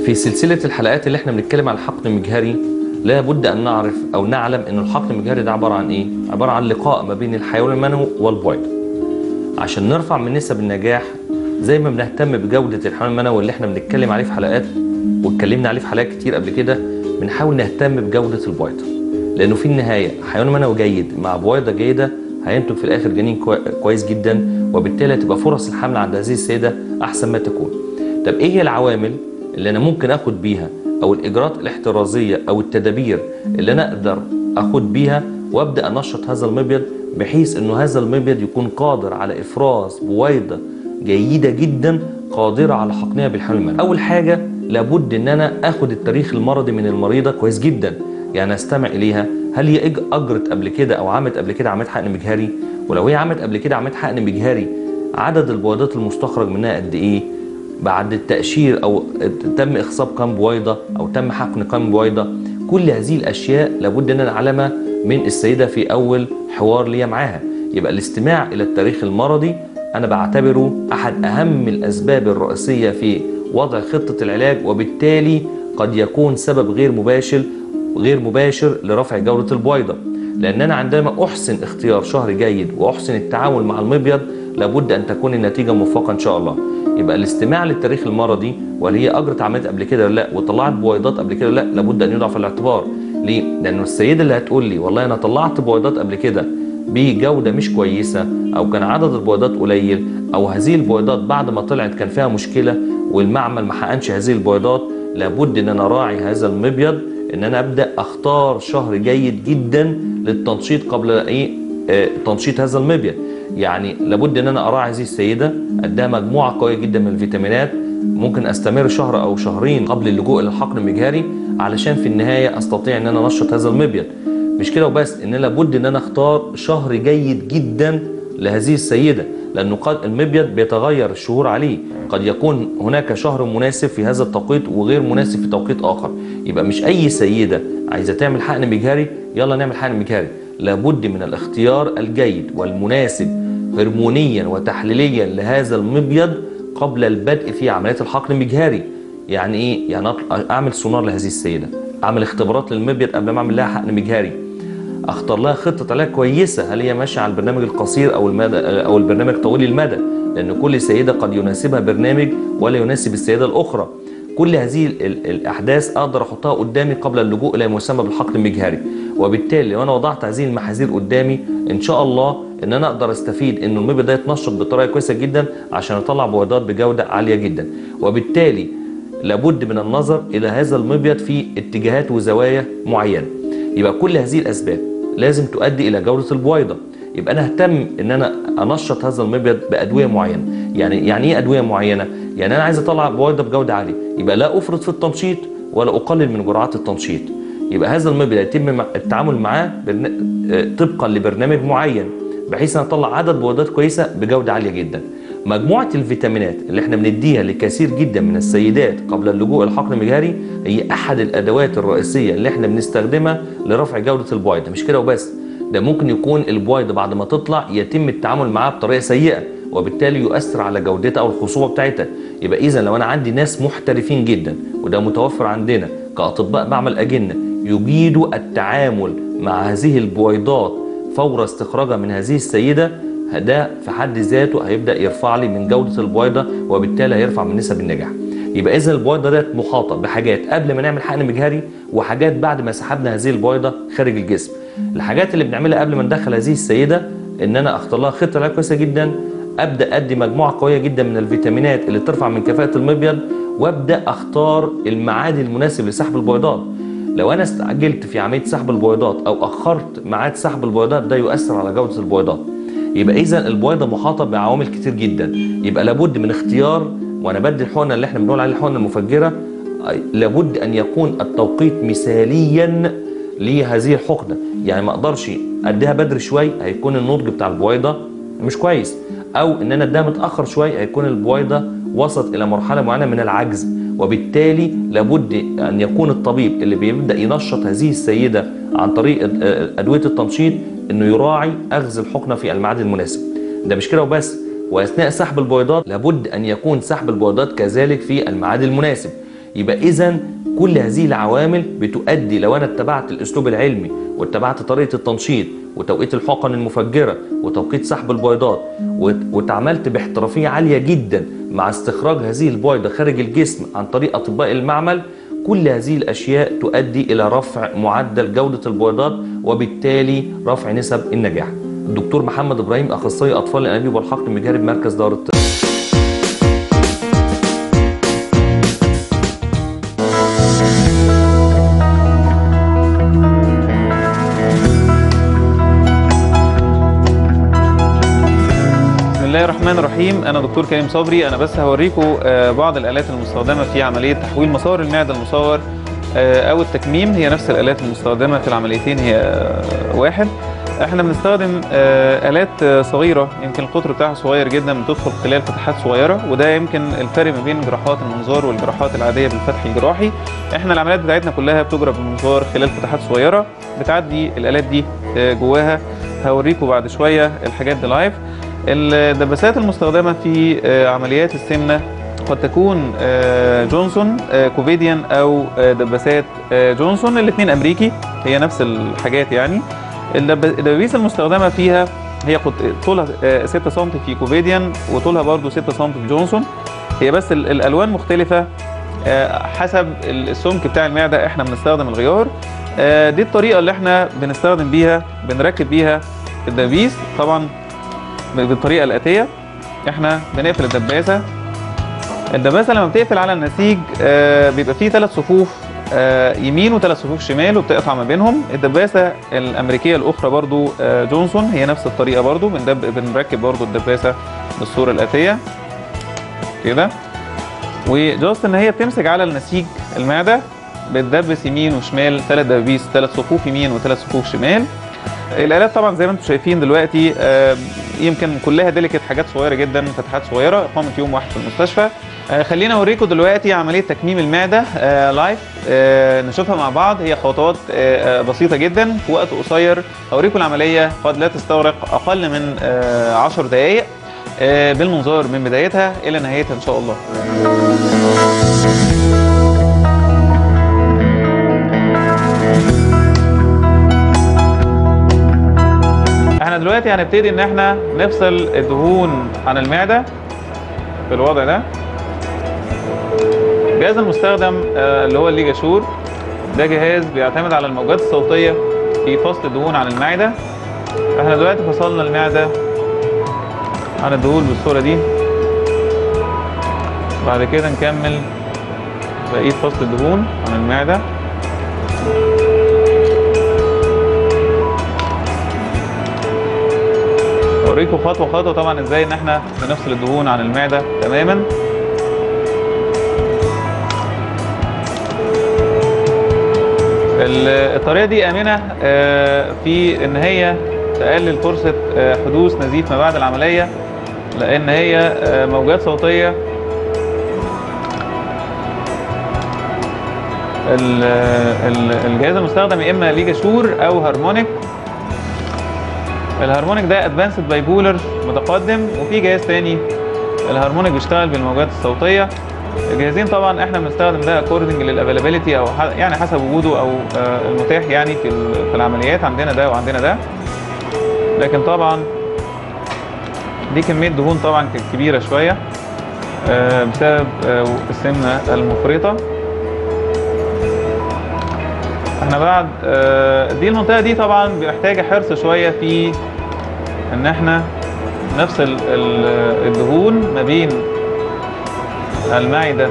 في سلسلة الحلقات اللي احنا بنتكلم عن الحقن المجهري لابد ان نعرف او نعلم ان الحقن المجهري ده عبارة عن ايه؟ عبارة عن لقاء ما بين الحيوان المنوي والبويضة. عشان نرفع من نسب النجاح زي ما بنهتم بجودة الحيوان المنوي اللي احنا بنتكلم عليه في حلقات واتكلمنا عليه في حلقات كتير قبل كده بنحاول نهتم بجودة البويضة. لانه في النهاية حيوان منوي جيد مع بويضة جيدة هينتج في الاخر جنين كويس جدا وبالتالي هتبقى فرص الحمل عند هذه السيدة احسن ما تكون. طب ايه هي العوامل اللي انا ممكن اخد بيها او الاجراءات الاحترازيه او التدابير اللي انا اقدر اخد بيها وابدا انشط هذا المبيض بحيث انه هذا المبيض يكون قادر على افراز بويضه جيده جدا قادره على حقنها بالحمل المنوي. اول حاجه لابد ان انا اخد التاريخ المرضي من المريضه كويس جدا يعني استمع اليها هل هي اجرت قبل كده او عملت قبل كده عمليه حقن مجهري ولو هي عملت قبل كده عمليه حقن مجهري عدد البويضات المستخرج منها قد ايه بعد التأشير أو تم إخصاب كام بويضة أو تم حقن كام بويضة كل هذه الأشياء لابد أن نعلمها من السيدة في أول حوار ليا معاها يبقى الاستماع إلى التاريخ المرضي أنا بعتبره أحد أهم الأسباب الرئيسية في وضع خطة العلاج وبالتالي قد يكون سبب غير مباشر غير مباشر لرفع جودة البويضة لأن أنا عندما أحسن اختيار شهر جيد وأحسن التعامل مع المبيض لابد أن تكون النتيجة موفقة إن شاء الله يبقى الاستماع للتاريخ المرضي وهل هي اجرت عمليات قبل كده ولا لا وطلعت بويضات قبل كده ولا لا لابد ان يوضع في الاعتبار ليه؟ لانه السيده اللي هتقول لي والله انا طلعت بويضات قبل كده بجوده مش كويسه او كان عدد البويضات قليل او هذه البويضات بعد ما طلعت كان فيها مشكله والمعمل ما حقنش هذه البويضات لابد ان انا راعي هذا المبيض ان انا ابدا اختار شهر جيد جدا للتنشيط قبل ايه آه تنشيط هذا المبيض يعني لابد ان انا اراعي هذه السيده اديها مجموعه قويه جدا من الفيتامينات ممكن استمر شهر او شهرين قبل اللجوء الى الحقن المجهري علشان في النهايه استطيع ان انا انشط هذا المبيض مش كده وبس ان لابد ان انا اختار شهر جيد جدا لهذه السيده لانه قد المبيض بيتغير الشهور عليه قد يكون هناك شهر مناسب في هذا التوقيت وغير مناسب في توقيت اخر يبقى مش اي سيده عايزه تعمل حقن مجهري يلا نعمل حقن مجهري لابد من الاختيار الجيد والمناسب هرمونيا وتحليليا لهذا المبيض قبل البدء في عمليه الحقن المجهري يعني ايه يعني اعمل سونار لهذه السيده اعمل اختبارات للمبيض قبل ما اعمل لها حقن مجهري اختار لها خطه علاج كويسه هل هي ماشيه على البرنامج القصير او المدى او البرنامج طويل المدى لان كل سيده قد يناسبها برنامج ولا يناسب السيده الاخرى كل هذه الاحداث اقدر احطها قدامي قبل اللجوء الى ما يسمى بالحقن المجهري وبالتالي لو انا وضعت هذه المحاذير قدامي ان شاء الله ان انا اقدر استفيد ان المبيض ده يتنشط بطريقه كويسه جدا عشان اطلع بويضات بجوده عاليه جدا وبالتالي لابد من النظر الى هذا المبيض في اتجاهات وزوايا معينه يبقى كل هذه الاسباب لازم تؤدي الى جوده البويضه يبقى انا اهتم ان انا انشط هذا المبيض بادويه معينه يعني يعني ايه ادويه معينه يعني انا عايز اطلع بويضه بجوده عاليه يبقى لا افرط في التنشيط ولا اقلل من جرعات التنشيط يبقى هذا المبيض يتم التعامل معاه طبقا لبرنامج معين بحيث ان اطلع عدد بويضات كويسه بجوده عاليه جدا مجموعه الفيتامينات اللي احنا بنديها لكثير جدا من السيدات قبل اللجوء الحقن المجهري هي احد الادوات الرئيسيه اللي احنا بنستخدمها لرفع جوده البويضه مش كده وبس ده ممكن يكون البويضه بعد ما تطلع يتم التعامل معاها بطريقه سيئه وبالتالي يؤثر على جودتها او الخصوبه بتاعتها يبقى اذا لو انا عندي ناس محترفين جدا وده متوفر عندنا كاطباء معمل اجنه يجيدوا التعامل مع هذه البويضات فور استخراجها من هذه السيده ده في حد ذاته هيبدا يرفع لي من جوده البويضه وبالتالي هيرفع من نسب النجاح يبقى اذا البويضه ديت محاطه بحاجات قبل ما نعمل حقن مجهري وحاجات بعد ما سحبنا هذه البويضه خارج الجسم الحاجات اللي بنعملها قبل ما ندخل هذه السيده ان انا اختار لها خطه علاج كويسه جدا ابدا ادي مجموعه قويه جدا من الفيتامينات اللي ترفع من كفاءه المبيض وابدا اختار الميعاد المناسب لسحب البويضات لو انا استعجلت في عمليه سحب البويضات او اخرت ميعاد سحب البويضات ده يؤثر على جوده البويضات يبقى اذا البويضه محاطه بعوامل كتير جدا يبقى لابد من اختيار وانا بدي الحقنه اللي احنا بنقول عليها الحقنه المفجره لابد ان يكون التوقيت مثاليا لهذه الحقنه يعني ما اقدرش اديها بدري شوي هيكون النضج بتاع البويضه مش كويس او ان انا اديها متاخر شوي هيكون البويضه وصلت الى مرحله معينه من العجز وبالتالي لابد ان يكون الطبيب اللي بيبدا ينشط هذه السيده عن طريق ادويه التنشيط انه يراعي اخذ الحقنه في الميعاد المناسب ده مش كده وبس واثناء سحب البويضات لابد ان يكون سحب البويضات كذلك في الميعاد المناسب يبقى اذا كل هذه العوامل بتؤدي لو انا اتبعت الاسلوب العلمي واتبعت طريقه التنشيط وتوقيت الحقن المفجره وتوقيت سحب البيضات وت- واتعاملت باحترافيه عاليه جدا مع استخراج هذه البويضه خارج الجسم عن طريق اطباء المعمل كل هذه الاشياء تؤدي الى رفع معدل جوده البيضات وبالتالي رفع نسب النجاح. الدكتور محمد ابراهيم اخصائي اطفال الانابيب والحقن المجهري بمركز دار الطب. بسم الله الرحمن الرحيم انا دكتور كريم صبري انا بس هوريكم آه، بعض الالات المستخدمه في عمليه تحويل مسار المعده المصور آه، او التكميم هي نفس الالات المستخدمه في العمليتين هي آه، واحد احنا بنستخدم آه، الات آه، صغيره يمكن القطر بتاعها صغير جدا بتدخل خلال فتحات صغيره وده يمكن الفرق ما بين جراحات المنظار والجراحات العاديه بالفتح الجراحي احنا العمليات بتاعتنا كلها بتجرى بالمنظار خلال فتحات صغيره بتعدي الالات دي آه، جواها هوريكم بعد شويه الحاجات دي لايف الدباسات المستخدمه في آه، عمليات السمنه قد تكون آه، جونسون آه، كوفيديان او آه، دباسات آه، جونسون الاثنين امريكي هي نفس الحاجات يعني الدب- الدبابيس المستخدمه فيها هي قد- طولها آه، 6 سم في كوفيديان وطولها برضو 6 سم في جونسون هي بس ال- الالوان مختلفه آه، حسب السمك بتاع المعده احنا بنستخدم الغيار آه، دي الطريقه اللي احنا بنستخدم بيها بنركب بيها الدبيس طبعا بالطريقه الاتيه احنا بنقفل الدباسه الدباسه لما بتقفل على النسيج آه، بيبقى فيه ثلاث صفوف آه، يمين وثلاث صفوف شمال وبتقطع ما بينهم الدباسه الامريكيه الاخرى برضو آه، جونسون هي نفس الطريقه برضو بندب بنركب برضو الدباسه بالصوره الاتيه كده وجاست ان هي بتمسك على النسيج المعده بتدبس يمين وشمال ثلاث دبابيس ثلاث صفوف يمين وثلاث صفوف شمال الالات طبعا زي ما انتم شايفين دلوقتي آه، يمكن كلها ديليكت حاجات صغيره جدا فتحات صغيره اقامه يوم واحد في المستشفى آه، خلينا اوريكم دلوقتي عمليه تكميم المعده آه، لايف آه، نشوفها مع بعض هي خطوات آه، آه، بسيطه جدا في وقت قصير اوريكم العمليه قد لا تستغرق اقل من 10 دقائق آه، بالمنظار من بدايتها الى نهايتها ان شاء الله احنا دلوقتي هنبتدي ان احنا نفصل الدهون عن المعده في الوضع ده الجهاز المستخدم آه، اللي هو الليجاشور ده جهاز بيعتمد على الموجات الصوتيه في فصل الدهون عن المعده احنا دلوقتي فصلنا المعده عن الدهون بالصوره دي بعد كده نكمل بقيه فصل الدهون عن المعده اوريكم خطوه خطوه طبعا ازاي ان احنا بنفصل الدهون عن المعده تماما ال- الطريقه دي امنه آه، في ان هي تقلل فرصه آه، حدوث نزيف ما بعد العمليه لان هي آه، موجات صوتيه ال- ال- الجهاز المستخدم يا اما ليجاشور او هارمونيك الهارمونيك ده ادفانسد بايبولر متقدم وفي جهاز تاني الهارمونيك بيشتغل بالموجات الصوتيه الجهازين طبعا احنا بنستخدم ده اكوردنج للافيلابيلتي او ح- يعني حسب وجوده او آه، المتاح يعني في ال- في العمليات عندنا ده وعندنا ده لكن طبعا دي كميه دهون طبعا كانت كبيره شويه آه، بسبب آه، السمنه المفرطه احنا بعد آه، دي المنطقه دي طبعا محتاجه حرص شويه في ان احنا نفصل ال- الدهون ما بين المعده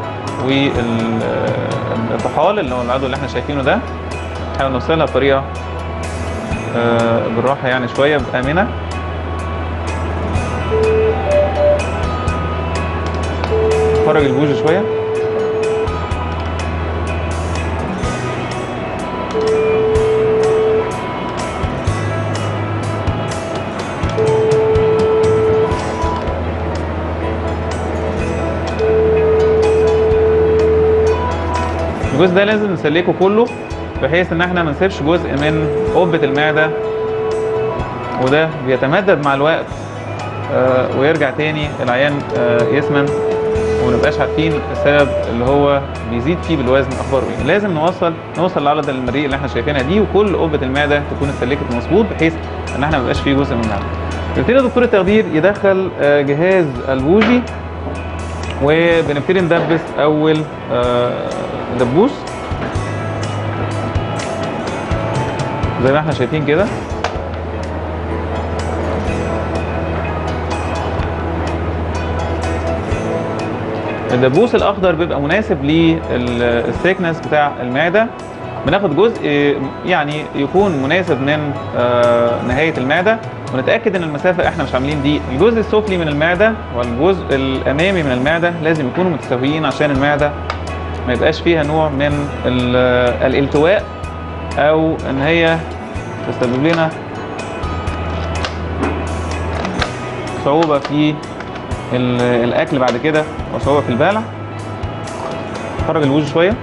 والطحال اللي هو العضو اللي احنا شايفينه ده نحاول نوصلها بطريقه آه، بالراحه يعني شويه امنه خرج البوج شويه الجزء ده لازم نسلكه كله بحيث ان احنا ما نسيبش جزء من قبة المعدة وده بيتمدد مع الوقت آه، ويرجع تاني العيان آه، يسمن وما نبقاش عارفين السبب اللي هو بيزيد فيه بالوزن اخباره ايه لازم نوصل نوصل للعضله المريء اللي احنا شايفينها دي وكل قبه المعده تكون اتسلكت مظبوط بحيث ان احنا ما يبقاش فيه جزء من المعده بيبتدي دكتور التخدير يدخل آه، جهاز البوجي وبنبتدي ندبس اول آه، دبوس زي ما احنا شايفين كده الدبوس الاخضر بيبقى مناسب للثيكنس بتاع المعده بناخد جزء يعني يكون مناسب من آه، نهايه المعده ونتاكد ان المسافه احنا مش عاملين دي الجزء السفلي من المعده والجزء الامامي من المعده لازم يكونوا متساويين عشان المعده ما يبقاش فيها نوع من ال- الالتواء او ان هي تسبب لنا صعوبه في ال- الاكل بعد كده وصعوبه في البلع خرج الوجه شويه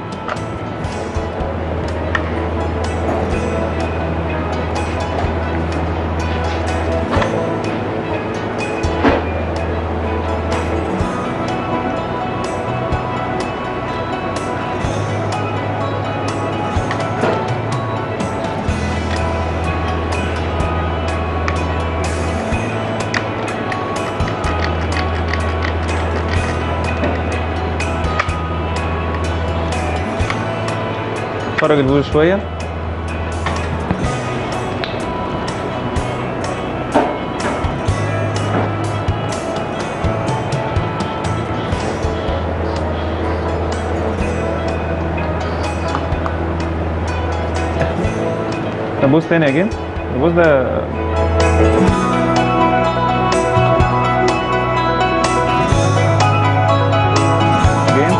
خرج الوجه شويه طب بص تاني يا جيم البوز ده جيم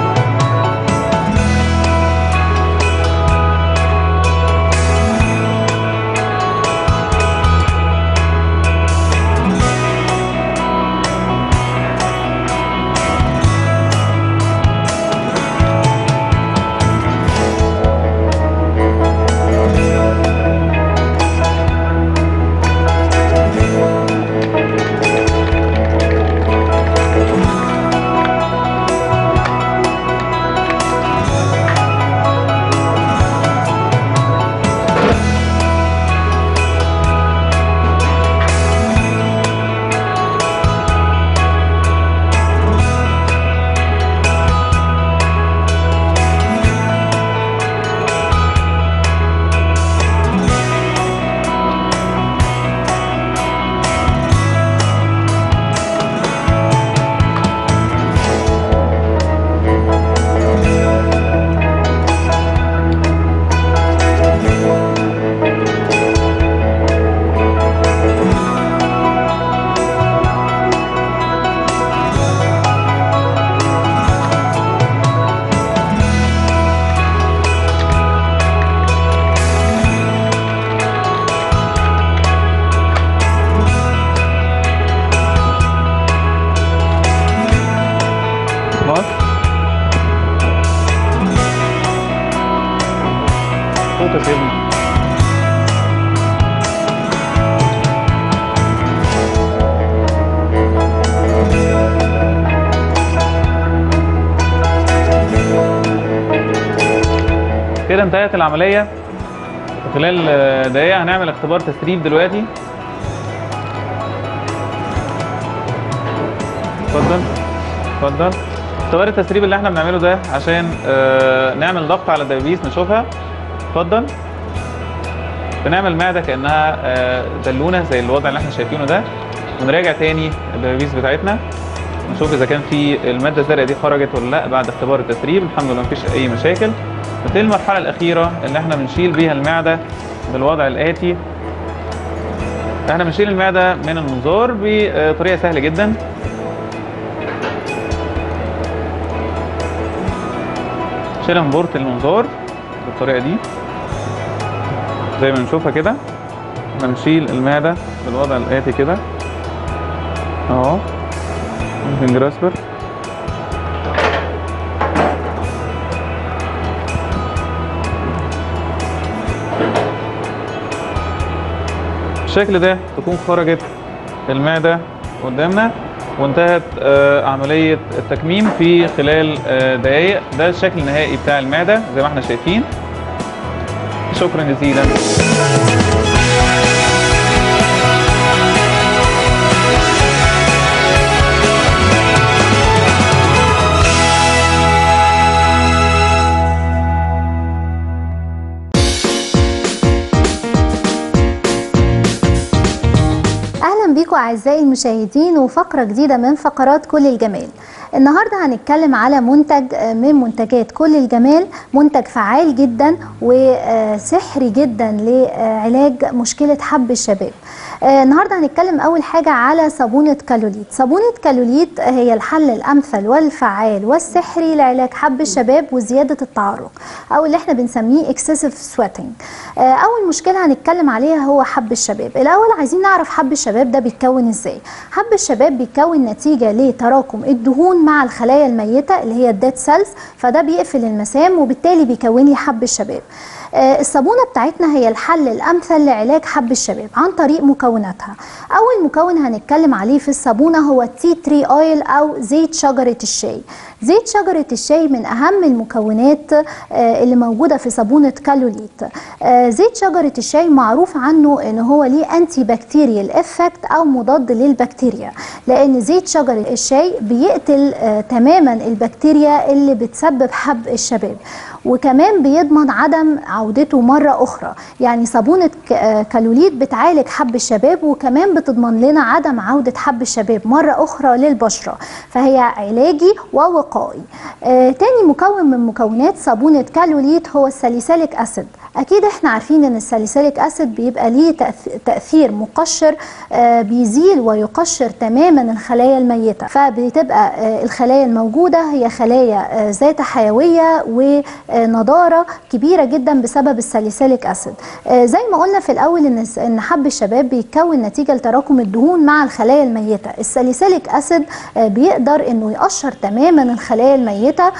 خلاص صوت يا سيدنا كده انتهت العملية خلال آه، دقيقة هنعمل اختبار تسريب دلوقتي اتفضل اتفضل اختبار التسريب اللي احنا بنعمله ده عشان آه، نعمل ضغط على الدبابيس نشوفها اتفضل بنعمل معدة كأنها آه، بالونة زي الوضع اللي احنا شايفينه ده ونراجع تاني الدبابيس بتاعتنا نشوف اذا كان في المادة الزرقاء دي خرجت ولا لا بعد اختبار التسريب الحمد لله مفيش اي مشاكل نبتدي المرحلة الأخيرة اللي احنا بنشيل بيها المعدة بالوضع الآتي احنا بنشيل المعدة من المنظار بطريقة سهلة جدا شيلها من بورة المنظار بالطريقة دي زي ما بنشوفها كده احنا بنشيل المعدة بالوضع الآتي كده اهو ممكن جراسبر بالشكل ده تكون خرجت المعدة قدامنا وانتهت آه، عمليه التكميم في خلال آه، دقائق ده الشكل النهائي بتاع المعده زي ما احنا شايفين شكرا جزيلا اهلا بيكم اعزائي المشاهدين وفقره جديده من فقرات كل الجمال النهارده هنتكلم على منتج آه، من منتجات كل الجمال منتج فعال جدا وسحري جدا لعلاج مشكله حب الشباب آه، النهارده هنتكلم اول حاجه على صابونه كالوليت صابونه كالوليت هي الحل الامثل والفعال والسحري لعلاج حب الشباب وزياده التعرق او اللي احنا بنسميه اكسسيف سويتنج اول مشكله هنتكلم عليها هو حب الشباب الاول عايزين نعرف حب الشباب ده بيتكون ازاي حب الشباب بيتكون نتيجه لتراكم الدهون مع الخلايا الميته اللي هي الديد سيلز فده بيقفل المسام وبالتالي بيكون لي حب الشباب آه، الصابونه بتاعتنا هي الحل الامثل لعلاج حب الشباب عن طريق مكوناتها اول مكون هنتكلم عليه في الصابونه هو التي تري اويل او زيت شجره الشاي زيت شجره الشاي من اهم المكونات آه، اللي موجوده في صابونه كالوليت آه، زيت شجره الشاي معروف عنه ان هو ليه انتي بكتيريال افكت او مضاد للبكتيريا لان زيت شجر الشاي بيقتل آه، تماما البكتيريا اللي بتسبب حب الشباب وكمان بيضمن عدم عودته مرة أخرى يعني صابونة ك- آه كالوليت بتعالج حب الشباب وكمان بتضمن لنا عدم عودة حب الشباب مرة أخرى للبشرة فهي علاجي ووقائي آه تاني مكون من مكونات صابونة كالوليت هو الساليسيليك أسيد أكيد احنا عارفين ان الساليسيليك أسيد بيبقى ليه تأث- تأثير مقشر آه بيزيل ويقشر تماما الخلايا الميتة فبتبقى آه الخلايا الموجودة هي خلايا آه ذات حيوية ونضارة كبيرة جدا بسبب الساليسيليك أسيد آه زي ما قلنا في الأول إن الس- إن حب الشباب بيتكون نتيجة لتراكم الدهون مع الخلايا الميتة الساليسيليك أسيد آه بيقدر إنه يقشر تماما الخلايا الميتة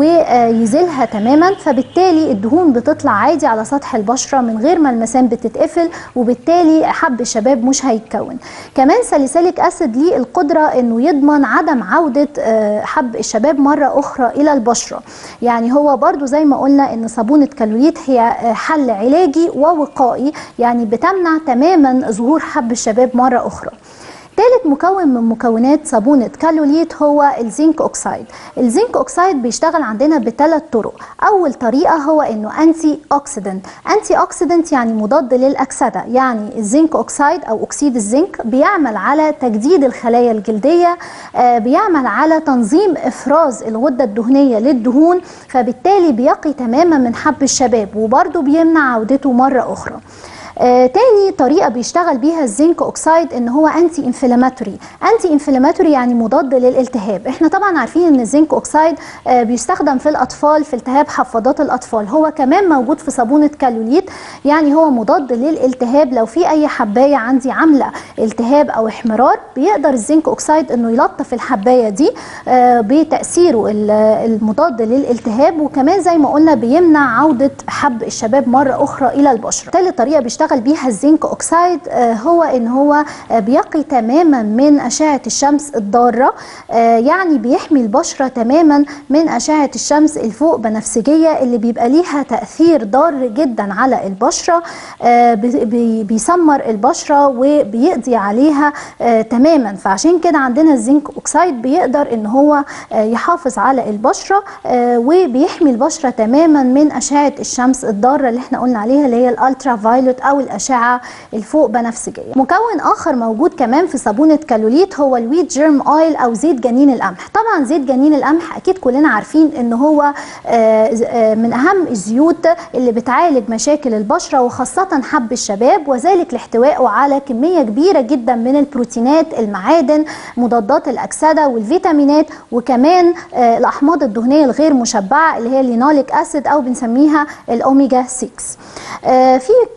ويزيلها تماما فبالتالي الدهون بتطلع عادي على سطح البشرة من غير ما المسام بتتقفل وبالتالي حب الشباب مش هيتكون كمان ساليسيليك أسيد ليه القدرة إنه يضمن عدم عودة آه، حب الشباب مرة أخرى إلى البشرة يعني هو برضو زي ما قلنا إن صابونة كالوريت هي آه، حل علاجي ووقائي يعني بتمنع تماما ظهور حب الشباب مرة أخرى ثالث مكون من مكونات صابونة كالوليت هو الزنك أوكسايد الزنك أوكسايد بيشتغل عندنا بثلاث طرق أول طريقة هو أنه أنتي أوكسيدنت أنتي أوكسيدنت يعني مضاد للأكسدة يعني الزنك أوكسايد أو أكسيد الزنك بيعمل على تجديد الخلايا الجلدية آه، بيعمل على تنظيم إفراز الغدة الدهنية للدهون فبالتالي بيقي تماما من حب الشباب وبرضه بيمنع عودته مرة أخرى آه تاني طريقه بيشتغل بيها الزنك اوكسايد ان هو انتي انفلاماتوري انتي انفلاماتوري يعني مضاد للالتهاب احنا طبعا عارفين ان الزنك اوكسايد آه بيستخدم في الاطفال في التهاب حفاضات الاطفال هو كمان موجود في صابونه كالوليت يعني هو مضاد للالتهاب لو في اي حبايه عندي عامله التهاب او احمرار بيقدر الزنك اوكسايد انه يلطف الحبايه دي آه بتاثيره ال- المضاد للالتهاب وكمان زي ما قلنا بيمنع عوده حب الشباب مره اخرى الى البشره ثالث طريقه بيشتغل بيها الزنك اوكسايد آه، هو ان هو آه، بيقي تماما من اشعه الشمس الضاره آه، يعني بيحمي البشره تماما من اشعه الشمس الفوق بنفسجيه اللي بيبقى ليها تاثير ضار جدا على البشره آه، بي- بي- بيسمر البشره وبيقضي عليها آه، تماما فعشان كده عندنا الزنك اوكسايد بيقدر ان هو آه، يحافظ على البشره آه، وبيحمي البشره تماما من اشعه الشمس الضاره اللي احنا قلنا عليها اللي هي الالترا فايلوت او الاشعه الفوق بنفسجيه مكون اخر موجود كمان في صابونه كالوليت هو الويت جيرم اويل او زيت جنين القمح طبعا زيت جنين القمح اكيد كلنا عارفين ان هو آه، ز- آه، من اهم الزيوت اللي بتعالج مشاكل البشره وخاصه حب الشباب وذلك لاحتوائه على كميه كبيره جدا من البروتينات المعادن مضادات الاكسده والفيتامينات وكمان آه، الاحماض الدهنيه الغير مشبعه اللي هي اللينوليك اسيد او بنسميها الاوميجا 6 آه، في كمان مكون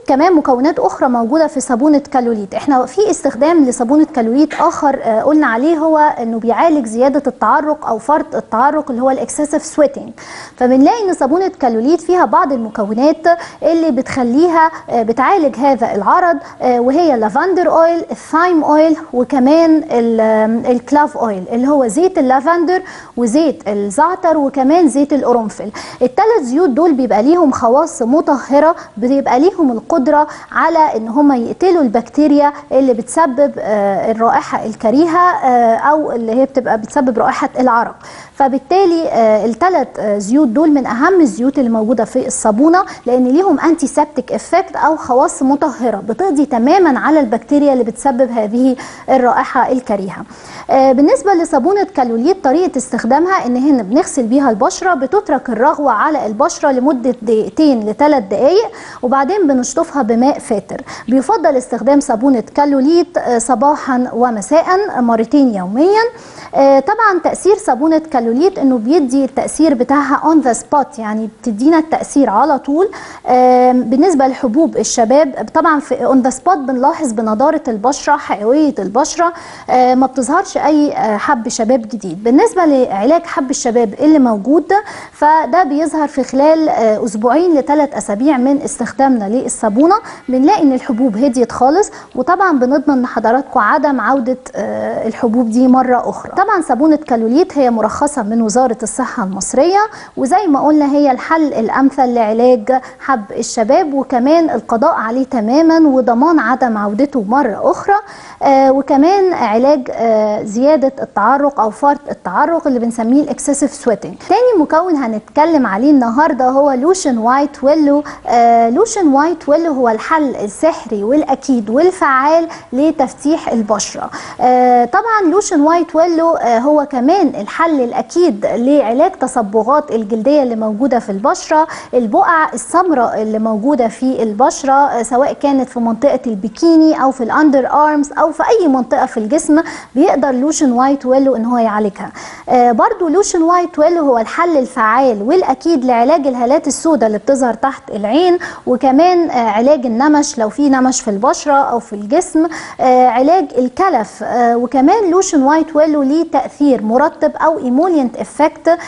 مكونات اخرى موجوده في صابونه كالوليت احنا في استخدام لصابونه كالوليت اخر آه، قلنا عليه هو انه بيعالج زياده التعرق او فرط التعرق اللي هو الاكسسيف سويتنج فبنلاقي ان صابونه كالوليت فيها بعض المكونات اللي بتخليها آه، بتعالج هذا العرض آه، وهي اللافندر اويل الثايم اويل وكمان ال- آم، الكلاف اويل اللي هو زيت اللافندر وزيت الزعتر وكمان زيت القرنفل الثلاث زيوت دول بيبقى ليهم خواص مطهره بيبقى ليهم القدره على ان هم يقتلوا البكتيريا اللي بتسبب آه، الرائحه الكريهه آه، او اللي هي بتبقى بتسبب رائحه العرق فبالتالي الثلاث زيوت دول من اهم الزيوت اللي موجوده في الصابونه لان ليهم انتي سبتيك افكت او خواص مطهره بتقضي تماما على البكتيريا اللي بتسبب هذه الرائحه الكريهه آه، بالنسبه لصابونه كالوليت طريقه استخدامها ان هنا بنغسل بيها البشره بتترك الرغوه على البشره لمده دقيقتين لثلاث دقائق وبعدين بنشطفها بماء فاتر بيفضل استخدام صابونه كالوليت آه، صباحا ومساء مرتين يوميا آه، طبعا تاثير صابونه كالوليت انه بيدي التاثير بتاعها اون ذا سبوت يعني بتدينا التاثير على طول آه، بالنسبه لحبوب الشباب طبعا في اون ذا سبوت بنلاحظ بنضاره البشره حيويه البشره آه، ما بتظهرش اي آه، حب شباب جديد بالنسبه لعلاج حب الشباب اللي موجود فده بيظهر في خلال آه، اسبوعين لثلاث اسابيع من استخدامنا للصابونه بنلاقي ان الحبوب هديت خالص وطبعا بنضمن لحضراتكم عدم عوده آه، الحبوب دي مره اخرى طبعا صابونه كالوليت هي مرخصه من وزاره الصحه المصريه وزي ما قلنا هي الحل الامثل لعلاج حب الشباب وكمان القضاء عليه تماما وضمان عدم عودته مره اخرى آه وكمان علاج آه زياده التعرق او فرط التعرق اللي بنسميه الاكسسيف سويتنج تاني مكون هنتكلم عليه النهارده هو لوشن وايت ويلو آه لوشن وايت ويلو هو الحل السحري والاكيد والفعال لتفتيح البشره آه طبعا لوشن وايت ويلو آه هو كمان الحل الاكيد لعلاج تصبغات الجلديه اللي موجوده في البشره البقع السمراء اللي موجوده في البشره آه سواء كانت في منطقه البيكيني او في الاندر ارمز او في اي منطقه في الجسم بيقدر لوشن وايت ويلو ان هو يعالجها آه برضو لوشن وايت ويلو هو الحل الفعال والاكيد لعلاج الهالات السوداء اللي بتظهر تحت العين وكمان آه علاج النمش لو في نمش في البشره او في الجسم آه علاج الكلف آه وكمان لوشن وايت ويلو ليه تاثير مرطب او ايمولينت افكت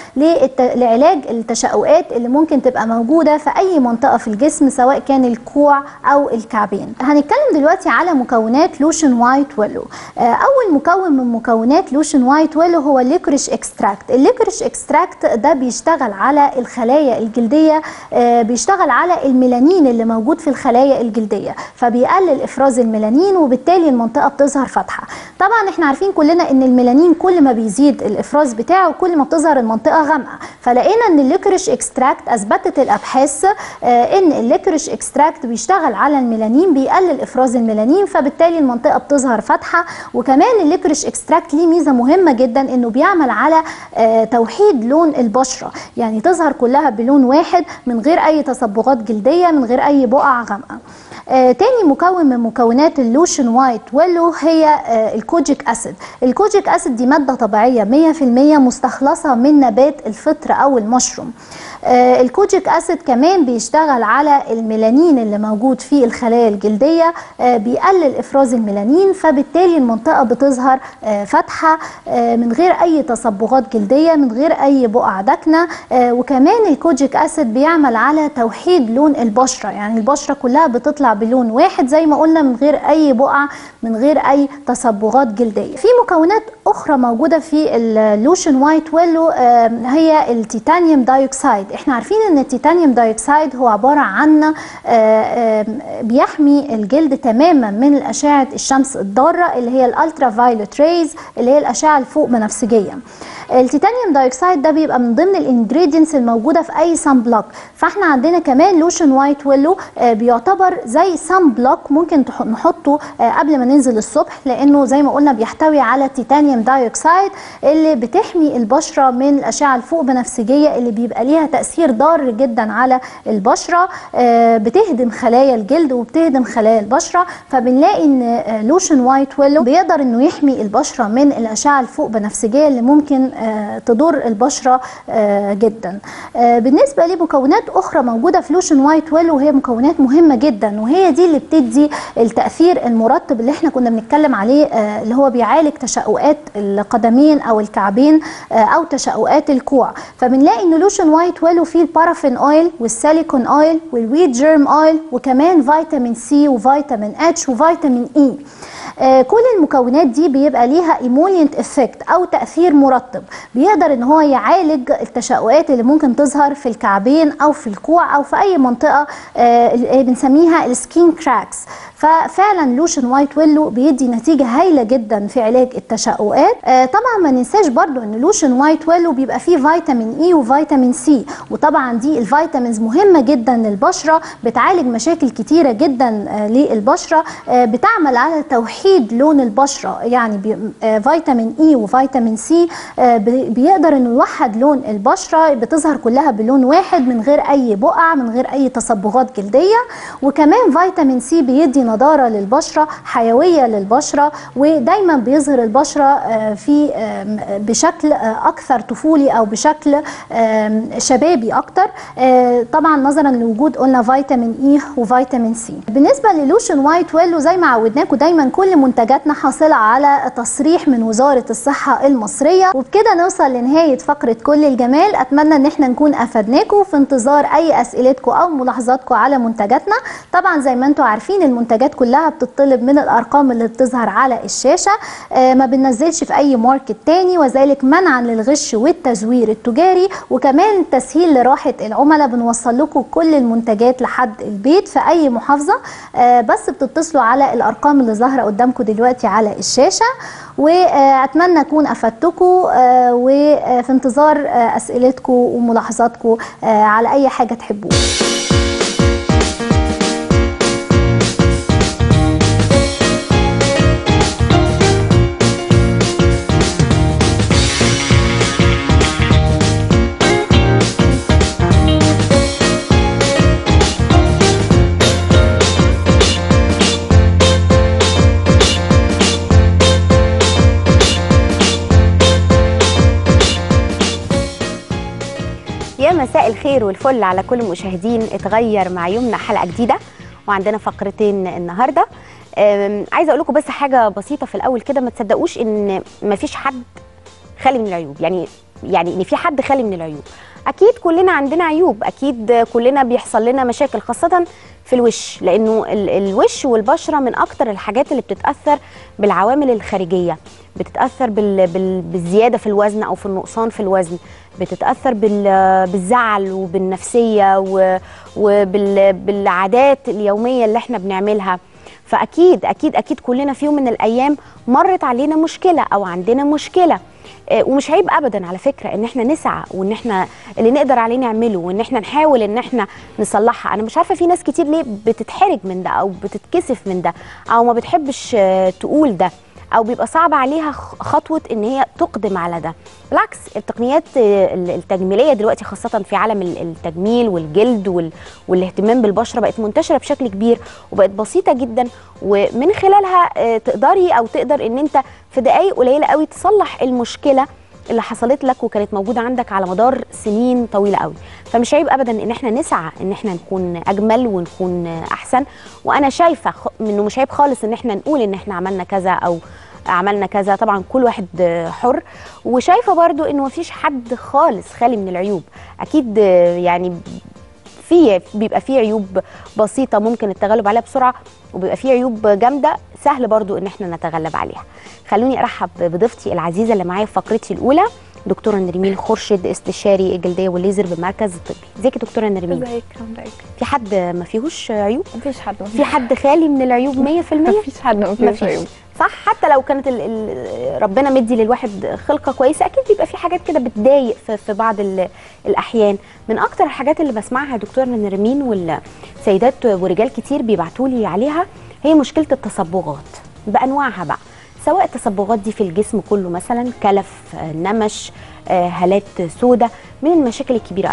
لعلاج التشققات اللي ممكن تبقى موجوده في اي منطقه في الجسم سواء كان الكوع او الكعبين هنتكلم دلوقتي على مكونات لوشن وايت ويلو آه اول مكون من مكونات لوشن وايت ويلو هو الليكوريش اكستراكت الليكوريش اكستراكت ده بيشتغل على الخلايا الجلديه آه بيشتغل على الميلانين اللي موجود في الخلايا الجلديه فبيقلل افراز الميلانين وبالتالي المنطقه بتظهر فاتحه طبعا احنا عارفين كلنا ان الميلانين كل ما بيزيد الافراز بتاعه كل ما بتظهر المنطقه غامقه فلقينا ان الليكوريش اكستراكت اثبتت الابحاث آه ان الليكوريش اكستراكت بيشتغل على الميلانين بيقلل افراز الميلانين فبالتالي المنطقه بتظهر فاتحه وكمان الليكوريش اكستراكت ليه ميزه مهمه جدا انه بيعمل على آه توحيد لون البشره يعني تظهر كلها بلون واحد من غير اي تصبغات جلديه من غير اي بقع غامقه آه تاني مكون من مكونات اللوشن وايت ويلو هي آه الكوجيك اسيد الكوجيك اسيد دي ماده طبيعيه 100% مستخلصه من نبات الفطر او المشروم آه الكوجيك اسيد كمان بيشتغل على الميلانين اللي موجود في الخلايا الجلديه آه بيقلل افراز الميلانين فبالتالي المنطقه بتظهر آه فاتحه آه من غير اي تصبغات جلديه من غير اي بقع داكنه آه وكمان الكوجيك اسيد بيعمل على توحيد لون البشره يعني البشره كلها بتطلع بلون واحد زي ما قلنا من غير اي بقع من غير اي تصبغات جلديه في مكونات اخرى موجوده في اللوشن وايت ويلو آه هي التيتانيوم دايوكسيد احنا عارفين ان التيتانيوم دايوكسيد هو عباره عن آه آه بيحمي الجلد تماما من الاشعه الشمس الضاره اللي هي الالترا فايولت ريز اللي هي الاشعه الفوق بنفسجيه التيتانيوم دايوكسيد ده بيبقى من ضمن الانجريدينتس الموجوده في اي سان بلوك فاحنا عندنا كمان لوشن وايت ويلو آه بيعتبر زي سان بلوك ممكن نحطه آه قبل ما ننزل الصبح لانه زي ما قلنا بيحتوي على التيتانيوم دايوكسيد اللي بتحمي البشره من الاشعه الفوق بنفسجيه اللي بيبقى ليها تاثير ضار جدا على البشره آه، بتهدم خلايا الجلد وبتهدم خلايا البشره فبنلاقي ان آه، لوشن وايت ويلو بيقدر انه يحمي البشره من الاشعه الفوق بنفسجيه اللي ممكن آه، تضر البشره آه، جدا آه، بالنسبه لمكونات اخرى موجوده في لوشن وايت ويلو وهي مكونات مهمه جدا وهي دي اللي بتدي التاثير المرطب اللي احنا كنا بنتكلم عليه آه، اللي هو بيعالج تشققات القدمين او الكعبين آه، او تشققات الكوع فبنلاقي ان لوشن وايت ويلو فيه البارافين اويل والسيليكون اويل والويت جيرم اويل وكمان فيتامين سي وفيتامين اتش وفيتامين اي آه، كل المكونات دي بيبقى ليها ايمولينت افكت او تاثير مرطب بيقدر ان هو يعالج التشققات اللي ممكن تظهر في الكعبين او في الكوع او في اي منطقه آه، اللي بنسميها السكين كراكس ففعلا لوشن وايت ويلو بيدي نتيجه هايله جدا في علاج التشققات آه، طبعا ما ننساش برضو ان لوشن وايت ويلو بيبقى فيه فيتامين اي وفيتامين سي وطبعا دي الفيتامينز مهمه جدا للبشره بتعالج مشاكل كتيره جدا آه، للبشره آه، بتعمل على توحيد لون البشره يعني بي- آه، فيتامين اي وفيتامين سي آه، بي- بيقدر انه يوحد لون البشره بتظهر كلها بلون واحد من غير اي بقع من غير اي تصبغات جلديه وكمان فيتامين سي بيدي نضاره للبشره حيويه للبشره ودايما بيظهر البشره آه، في آم، بشكل آه، اكثر طفولي او بشكل آم، شبابي اكتر آه، طبعا نظرا لوجود قلنا فيتامين اي وفيتامين سي بالنسبه للوشن وايت ويلو زي ما عودناكم دايما كل منتجاتنا حاصله على تصريح من وزاره الصحه المصريه وبكده نوصل لنهايه فقره كل الجمال اتمنى ان احنا نكون افدناكم في انتظار اي اسئلتكم او ملاحظاتكم على منتجاتنا طبعا زي ما انتم عارفين المنتجات كلها بتطلب من الارقام اللي بتظهر على الشاشه آه، ما بننزلش في اي ماركت تاني وذلك منعا للغش والتزوير التجاري وكمان تسهيل لراحه العملاء بنوصل لكم كل المنتجات لحد البيت في اي محافظه آه، بس بتتصلوا على الارقام اللي ظاهره قدامكم دلوقتي على الشاشه واتمنى اكون افدتكم آه، وفي انتظار آه، اسئلتكم وملاحظاتكم آه، على اي حاجه تحبوها يا مساء الخير والفل على كل المشاهدين اتغير مع يومنا حلقه جديده وعندنا فقرتين النهارده أم، عايزه اقول لكم بس حاجه بسيطه في الاول كده ما تصدقوش ان ما فيش حد خالي من العيوب يعني يعني ان في حد خالي من العيوب اكيد كلنا عندنا عيوب اكيد كلنا بيحصل لنا مشاكل خاصه في الوش لانه ال- الوش والبشره من اكتر الحاجات اللي بتتاثر بالعوامل الخارجيه بتتاثر بال... بال... بالزياده في الوزن او في النقصان في الوزن بتتاثر بال... بالزعل وبالنفسيه و... وبال... بالعادات اليوميه اللي احنا بنعملها فاكيد اكيد اكيد كلنا في يوم من الايام مرت علينا مشكله او عندنا مشكله آه، ومش عيب ابدا على فكره ان احنا نسعى وان احنا اللي نقدر عليه نعمله وان احنا نحاول ان احنا نصلحها انا مش عارفه في ناس كتير ليه بتتحرج من ده او بتتكسف من ده او ما بتحبش آه، تقول ده او بيبقى صعب عليها خ- خطوه ان هي تقدم على ده بالعكس التقنيات آه، ال- التجميليه دلوقتي خاصه في عالم ال- التجميل والجلد وال... والاهتمام بالبشره بقت منتشره بشكل كبير وبقت بسيطه جدا ومن خلالها آه، تقدري او تقدر ان انت في دقائق قليله قوي تصلح المشكله اللي حصلت لك وكانت موجوده عندك على مدار سنين طويله قوي فمش عيب ابدا ان احنا نسعى ان احنا نكون اجمل ونكون احسن وانا شايفه خ- انه مش عيب خالص ان احنا نقول ان احنا عملنا كذا او عملنا كذا طبعا كل واحد حر وشايفه برضو انه مفيش حد خالص خالي من العيوب اكيد يعني في بيبقى في عيوب بسيطه ممكن التغلب عليها بسرعه وبيبقى في عيوب جامده سهل برضو ان احنا نتغلب عليها خلوني ارحب بضيفتي العزيزه اللي معايا في فقرتي الاولى دكتوره نرمين خورشيد استشاري الجلديه والليزر بالمركز الطبي ازيك يا دكتوره نرمين ازيك عامله ايه؟ في حد ما فيهوش عيوب مفيش حد في حد خالي من العيوب 100% مفيش حد مفيش مفيش عيوب صح حتى لو كانت ال ال ربنا مدي للواحد خلقه كويسه اكيد بيبقى في حاجات كده بتضايق في, في بعض ال الاحيان من اكتر الحاجات اللي بسمعها يا دكتور نرمين والسيدات ورجال كتير بيبعتوا لي عليها هي مشكله التصبغات بانواعها بقى سواء التصبغات دي في الجسم كله مثلا كلف آه، نمش آه، هالات سودة من المشاكل الكبيره قوي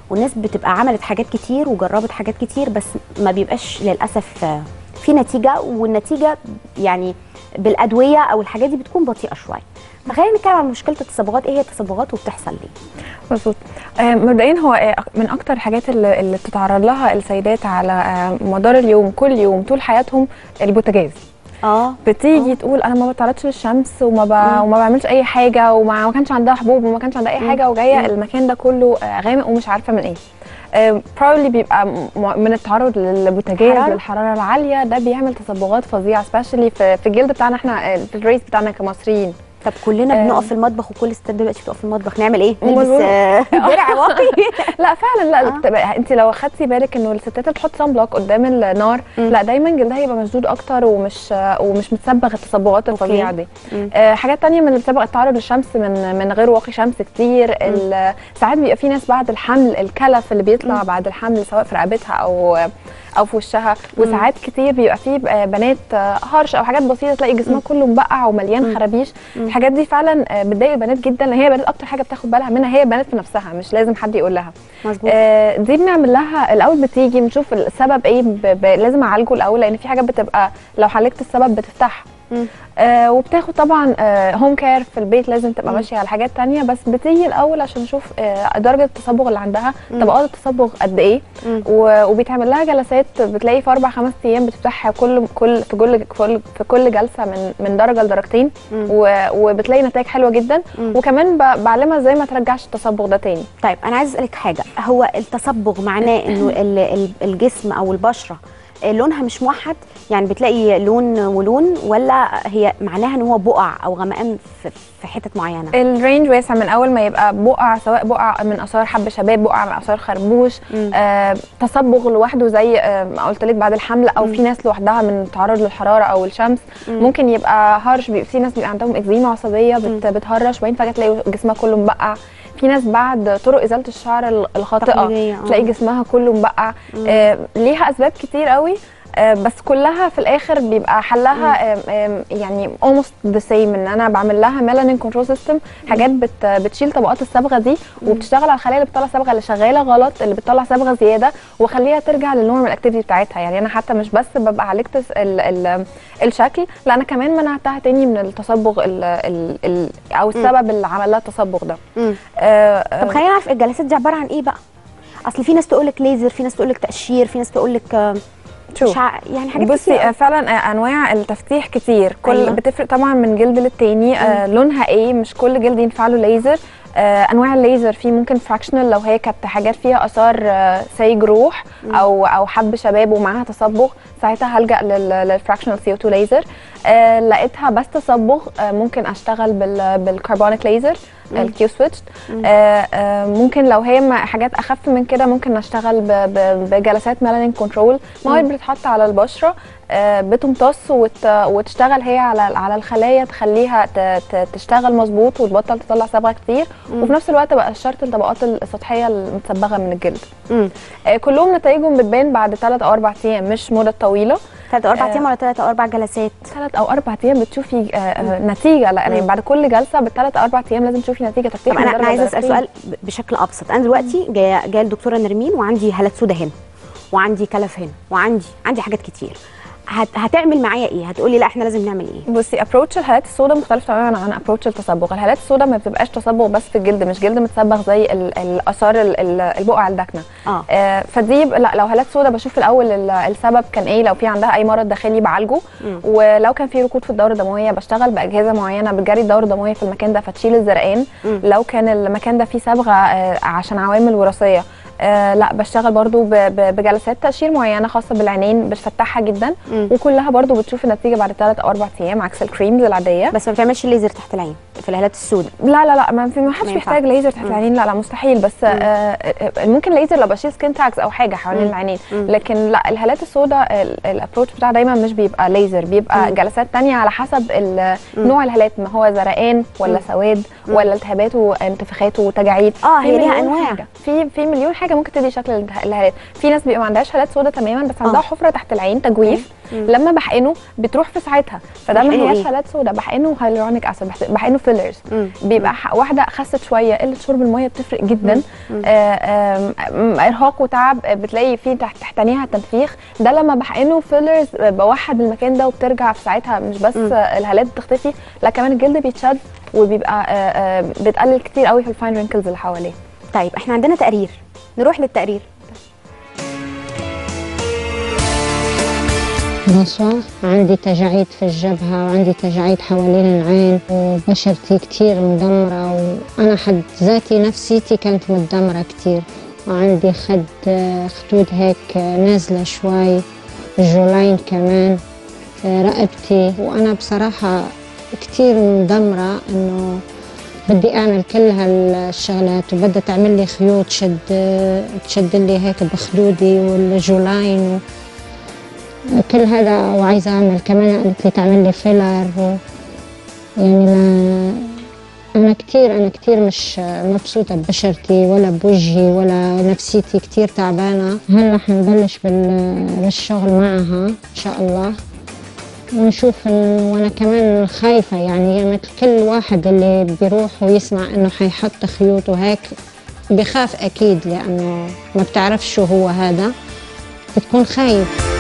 والناس بتبقى عملت حاجات كتير وجربت حاجات كتير بس ما بيبقاش للاسف آه، في نتيجه والنتيجه يعني بالادويه او الحاجات دي بتكون بطيئه شويه فخلينا نتكلم عن مشكله التصبغات ايه هي التصبغات وبتحصل ليه مظبوط آه، مبدئيا هو آه، من اكتر الحاجات اللي, اللي بتتعرض لها السيدات على آه، مدار اليوم كل يوم طول حياتهم البوتاجاز اه بتيجي تقول انا ما بتعرضش للشمس وما ب... وما بعملش اي حاجه وما ما كانش عندها حبوب وما كانش عندها اي حاجه وجايه المكان ده كله آه، غامق ومش عارفه من ايه آه، probably بيبقى م- من التعرض للبوتاجاز حرارة؟ للحراره العاليه ده بيعمل تصبغات فظيعه especially في في الجلد بتاعنا احنا آه، في الريس بتاعنا كمصريين طب كلنا آه. بنقف في المطبخ وكل الستات دلوقتي بتقف في المطبخ نعمل ايه؟ مظبوط. نلبس آه، درع واقي لا فعلا لا آه. بتبقى انت لو خدتي بالك انه الستات اللي بتحط صن بلوك قدام النار مم. لا دايما جلدها يبقى مشدود اكتر ومش ومش متصبغ التصبغات الفظيعه دي مم. آه حاجات تانية من اللي بتبقى التعرض للشمس من من غير واقي شمس كتير ال- ساعات بيبقى في ناس بعد الحمل الكلف اللي بيطلع مم. بعد الحمل سواء في رقبتها او او في وشها وساعات كتير بيبقى في بنات آه، هرش او حاجات بسيطه تلاقي جسمها كله مبقع ومليان مم. خرابيش مم. الحاجات دي فعلا آه، بتضايق البنات جدا لان هي البنات اكتر حاجه بتاخد بالها منها هي البنات في نفسها مش لازم حد يقول لها مظبوط آه، دي بنعمل لها الاول بتيجي بنشوف السبب ايه ب... ب... لازم اعالجه الاول لان في حاجات بتبقى لو عالجت السبب بتفتح مم. آه وبتاخد طبعا آه هوم كير في البيت لازم تبقى مم. ماشيه على حاجات تانية بس بتيجي الاول عشان نشوف آه درجه التصبغ اللي عندها مم. طبقات التصبغ قد ايه مم. و- وبيتعمل لها جلسات بتلاقي في اربع خمس ايام بتفتحها كل كل في كل كل- في كل جلسه من من درجه لدرجتين مم. و- وبتلاقي نتائج حلوه جدا مم. وكمان ب- بعلمها ازاي ما ترجعش التصبغ ده تاني طيب انا عايز اسالك حاجه هو التصبغ معناه انه ال- ال- الجسم او البشره لونها مش موحد يعني بتلاقي لون ولون ولا هي معناها ان هو بقع او غمقان في, في حتت معينه الرينج واسع من اول ما يبقى بقع سواء بقع من اثار حب شباب بقع من اثار خربوش مم. آه تصبغ لوحده زي آه ما قلت لك بعد الحمل او مم. في ناس لوحدها من التعرض للحراره او الشمس مم. ممكن يبقى هرش بيبقى في ناس بيبقى عندهم اكزيما عصبيه بت بتهرش وبعدين فجاه تلاقي جسمها كله مبقع في ناس بعد طرق ازاله الشعر ال- الخاطئه تقليدية، آه. تلاقي جسمها كله مبقع آه ليها اسباب كتير قوي آه، بس كلها في الاخر بيبقى حلها آم، آم، يعني almost the same ان انا بعمل لها ميلانين كنترول سيستم حاجات بت بتشيل طبقات الصبغه دي وبتشتغل على الخلايا اللي بتطلع صبغه اللي شغاله غلط اللي بتطلع صبغه زياده واخليها ترجع للنورمال اكتيفيتي بتاعتها يعني انا حتى مش بس ببقى عالجت الس- ال ال الشكل لا انا كمان منعتها تاني من التصبغ ال ال ال او السبب اللي عمل لها التصبغ ده مم. آه، آه، طب خلينا نعرف الجلسات دي عباره عن ايه بقى اصل في ناس تقول لك ليزر في ناس تقول لك تقشير في ناس تقول لك شوف. يعني حاجات بصي كتير آه، فعلا آه، انواع التفتيح كتير كل أيوة. أيوة. بتفرق طبعا من جلد للتاني آه لونها ايه مش كل جلد ينفع له ليزر آه انواع الليزر في ممكن فراكشنال لو هي كانت حاجات فيها اثار آه سي جروح او او حب شباب ومعاها تصبغ ساعتها هلجا للفراكشنال سي او 2 ليزر آه لقيتها بس تصبغ آه ممكن اشتغل بال بالكربونيك ليزر الكيو سويتش آه آه ممكن لو هي ما- حاجات اخف من كده ممكن نشتغل ب- ب- بجلسات ميلانين كنترول مواد بتتحط على البشره آه بتمتص وت وتشتغل هي على على الخلايا تخليها ت- ت- تشتغل مظبوط وتبطل تطلع صبغه كتير وفي نفس الوقت بقى الشرط الطبقات السطحيه المتصبغه من الجلد مم. آه كلهم نتائجهم بتبان بعد 3 او 4 ايام مش مده طويله ثلاث او اربع آه. ايام ولا ثلاث او اربع جلسات ثلاث او اربع ايام بتشوفي آه آه نتيجه لا يعني مم. بعد كل جلسه بالثلاث او اربع ايام لازم تشوفي نتيجه تفتيح طب انا من انا درجة عايزه اسال درجتين. سؤال ب- بشكل ابسط انا دلوقتي جايه جايه الدكتوره نرمين وعندي هالات سودا هنا وعندي كلف هنا وعندي عندي حاجات كتير هت... هتعمل معايا ايه هتقولي لا احنا لازم نعمل ايه بصي ابروتش الهالات السوداء مختلف تماما عن ابروتش التصبغ الهالات السوداء ما بتبقاش تصبغ بس في الجلد مش جلد متصبغ زي ال- الاثار ال- ال- البقع الداكنه اه آه فدي ب- لا لو هالات سوداء بشوف الاول ال- السبب كان ايه لو في عندها اي مرض داخلي بعالجه مم. ولو كان في ركود في الدوره الدمويه بشتغل باجهزه معينه بتجري الدوره الدمويه في المكان ده فتشيل الزرقان مم. لو كان المكان ده فيه صبغه آه عشان عوامل وراثيه آه لا بشتغل برضو ب- ب- بجلسات تقشير معينه خاصه بالعينين بتفتحها جدا مم. وكلها برضو بتشوف النتيجه بعد 3 او 4 ايام عكس الكريمز العاديه بس ما بتعملش ليزر تحت العين في الهالات السوداء لا لا لا ما في ما حدش ما بيحتاج ينفعش. ليزر تحت مم. العينين لا لا مستحيل بس آه آه، ممكن ليزر لو بشيل سكين تاكس او حاجه حوالين مم. العينين مم. لكن لا الهالات السوداء ال- الابروتش بتاعها دايما مش بيبقى ليزر بيبقى مم. جلسات تانية على حسب ال- مم. نوع الهالات ما هو زرقان ولا مم. سواد مم. ولا التهابات وانتفاخات وتجاعيد اه في هي ليها مليون انواع حاجة. في في مليون حاجه ممكن تدي شكل اله- الهالات في ناس بيبقى ما عندهاش هالات سوداء تماما بس عندها آه. حفره تحت العين تجويف لما بحقنه بتروح في ساعتها فده ما بحقنه هياش إيه؟ هالات سودا بحقنه هايلورونيك اسيد بحت- بحقنه فيلرز مم. بيبقى ح- واحده خست شويه قله شرب الميه بتفرق جدا آه، آم، آم، ارهاق وتعب آه، بتلاقي فيه تحت تحتانيها تنفيخ ده لما بحقنه فيلرز آه، بوحد المكان ده وبترجع في ساعتها مش بس مم. آه، الهالات بتختفي لا كمان الجلد بيتشد وبيبقى آه، آه، بتقلل كتير قوي في الفاين رينكلز اللي حواليه طيب احنا عندنا تقرير نروح للتقرير بونسوار عندي تجاعيد في الجبهة وعندي تجاعيد حوالين العين وبشرتي كتير مدمرة وأنا حد ذاتي نفسيتي كانت مدمرة كتير وعندي خد خدود هيك نازلة شوي الجولين كمان رقبتي وأنا بصراحة كتير مدمرة إنه بدي أعمل كل هالشغلات وبدها تعمل لي خيوط شد تشد لي هيك بخدودي والجولاين و... كل هذا وعايزة أعمل كمان قالت لي تعمل لي فيلر و... يعني لا أنا كتير أنا كتير مش مبسوطة ببشرتي ولا بوجهي ولا نفسيتي كتير تعبانة هلا حنبلش بال... بالشغل معها إن شاء الله ونشوف إنه وأنا كمان خايفة يعني هي مثل كل واحد اللي بيروح ويسمع إنه حيحط خيوط وهيك بخاف أكيد لأنه ما بتعرف شو هو هذا بتكون خايف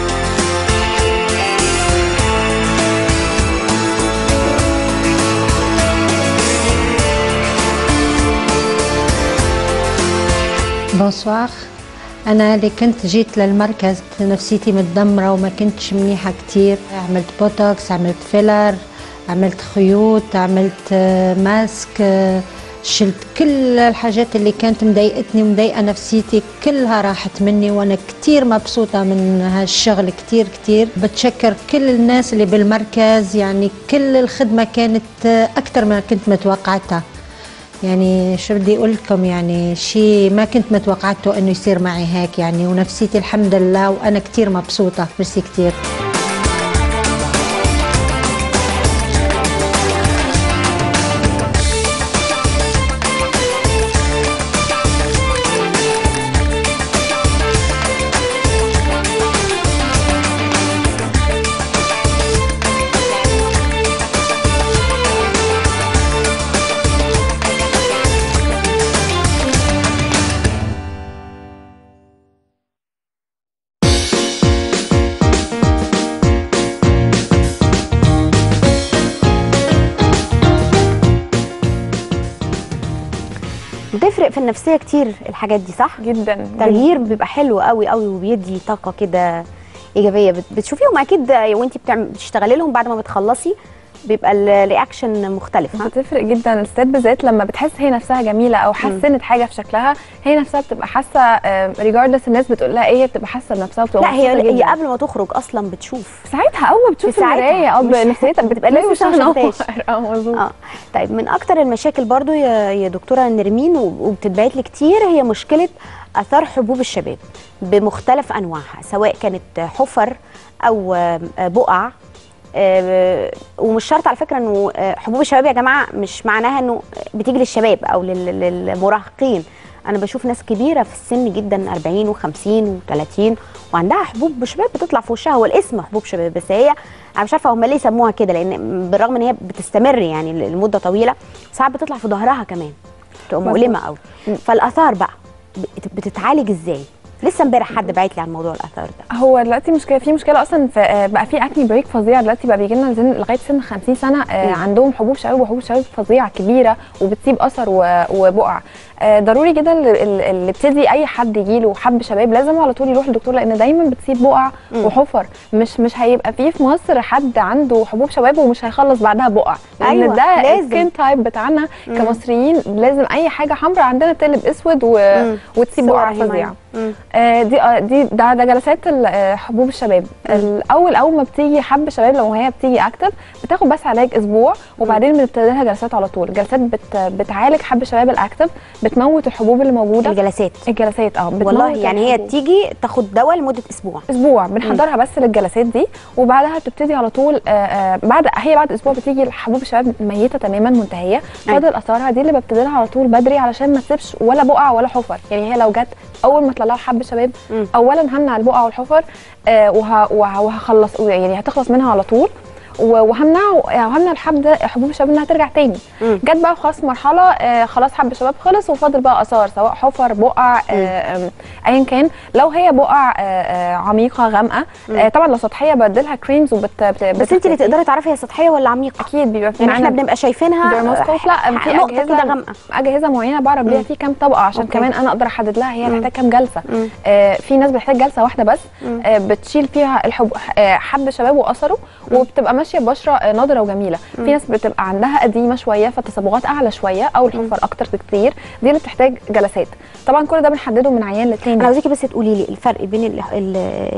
بونسوار أنا اللي كنت جيت للمركز نفسيتي متدمرة وما كنتش منيحة كتير عملت بوتوكس عملت فيلر عملت خيوط عملت آه، ماسك آه، شلت كل الحاجات اللي كانت مضايقتني ومضايقة نفسيتي كلها راحت مني وأنا كتير مبسوطة من هالشغل كتير كتير بتشكر كل الناس اللي بالمركز يعني كل الخدمة كانت آه، أكتر ما كنت متوقعتها يعني شو بدي اقول لكم يعني شيء ما كنت متوقعته انه يصير معي هيك يعني ونفسيتي الحمد لله وانا كثير مبسوطه ميرسي كثير بتفرق في النفسيه كتير الحاجات دي صح جدا تغيير بيبقى حلو قوي قوي وبيدي طاقه كده ايجابيه بت- بتشوفيهم اكيد وانت بتعم- بتشتغلي لهم بعد ما بتخلصي بيبقى الرياكشن مختلف ها بتفرق جدا الستات بالذات لما بتحس هي نفسها جميله او حسنت حاجه في شكلها هي نفسها بتبقى حاسه ريجاردلس الناس بتقول لها ايه هي بتبقى حاسه بنفسها وبتبقى لا هي مبسوطة هي جداً. قبل ما تخرج اصلا بتشوف ساعتها اول ما بتشوف في ساعتها. المرايه او مش- نفسيتها بتبقى بتلاقي لسه وشها ما منور. شفتهاش. اه مظبوط اه طيب من اكتر المشاكل برضو يا يا دكتوره نرمين وب- وبتتبعت لي كتير هي مشكله اثار حبوب الشباب بمختلف انواعها سواء كانت حفر او آه، بقع آه، ومش شرط على فكره انه آه، حبوب الشباب يا جماعه مش معناها انه بتيجي للشباب او لل- للمراهقين انا بشوف ناس كبيره في السن جدا 40 و50 و30 وعندها حبوب شباب بتطلع في وشها هو الاسم حبوب شباب بس هي انا مش عارفه هم ليه سموها كده لان بالرغم ان هي بتستمر يعني لمده طويله ساعات بتطلع في ظهرها كمان تبقى مؤلمه قوي فالاثار بقى بت- بتتعالج ازاي لسه امبارح حد باعت لي عن موضوع الاثار ده هو دلوقتي مشكله في مشكله اصلا في آه، بقى في اكني بريك فظيع دلوقتي بقى بيجي لنا سن- لغايه سن 50 سنه آه، عندهم حبوب شباب وحبوب شباب فظيعه كبيره وبتسيب اثر و- وبقع آه، ضروري جدا ال- ال- اللي ابتدي اي حد يجي له حب شباب لازم على طول يروح للدكتور لان دايما بتسيب بقع وحفر مش مش هيبقى فيه في مصر حد عنده حبوب شباب ومش هيخلص بعدها بقع لان أيوة، ده لازم. السكين تايب بتاعنا كمصريين لازم اي حاجه حمراء عندنا تقلب اسود و... مم. وتسيب صور بقع أهي معايا. فظيعه مم. آه، دي آه، دي ده ده جلسات ال- آه، حبوب الشباب الاول اول ما بتيجي حب شباب لو هي بتيجي اكتف بتاخد بس علاج اسبوع وبعدين بنبتدي لها جلسات على طول جلسات بت بتعالج حب الشباب الاكتف بتموت الحبوب اللي موجوده الجلسات الجلسات اه بتموت والله يعني هي الحبوب. تيجي تاخد دواء لمده اسبوع اسبوع بنحضرها بس للجلسات دي وبعدها بتبتدي على طول آه، آه، بعد هي بعد اسبوع بتيجي حبوب الشباب ميته تماما منتهيه فاضل اثارها دي اللي ببتدي لها على طول بدري علشان ما تسيبش ولا بقع ولا حفر يعني هي لو جت اول ما طلع حب شباب مم. اولا همنع البقع والحفر آه وه- وه- وهخلص يعني هتخلص منها على طول و- وهمنعه يعني وهمنع الحب ده حبوب الشباب انها ترجع تاني مم. جت بقى خلاص مرحله آه خلاص حب الشباب خلص وفاضل بقى اثار سواء حفر بقع آه آم، ايا كان لو هي بقع آه آه عميقه غامقه آه طبعا لو سطحيه بدلها كريمز وبت بت بس انت اللي بتختفي. تقدري تعرفي هي سطحيه ولا عميقه اكيد بيبقى في يعني احنا معانا بنبقى شايفينها ديرموسكوب لا في نقطه كده اجهزه غامقه اجهزه معينه بعرف بيها في كام طبقه عشان أوكي. كمان انا اقدر احدد لها هي مم. محتاج كام جلسه مم. آه في ناس بتحتاج جلسه واحده بس مم. آه بتشيل فيها الحب آه حب شباب واثره وبتبقى ماشيه ببشره آه نضره وجميله في ناس بتبقى عندها قديمه شويه فالتصبغات اعلى شويه او الحفر اكتر بكتير دي اللي بتحتاج جلسات طبعا كل ده بنحدده من عيان انا للتاني عاوزاكي بس تقولي لي الفرق بين ال ال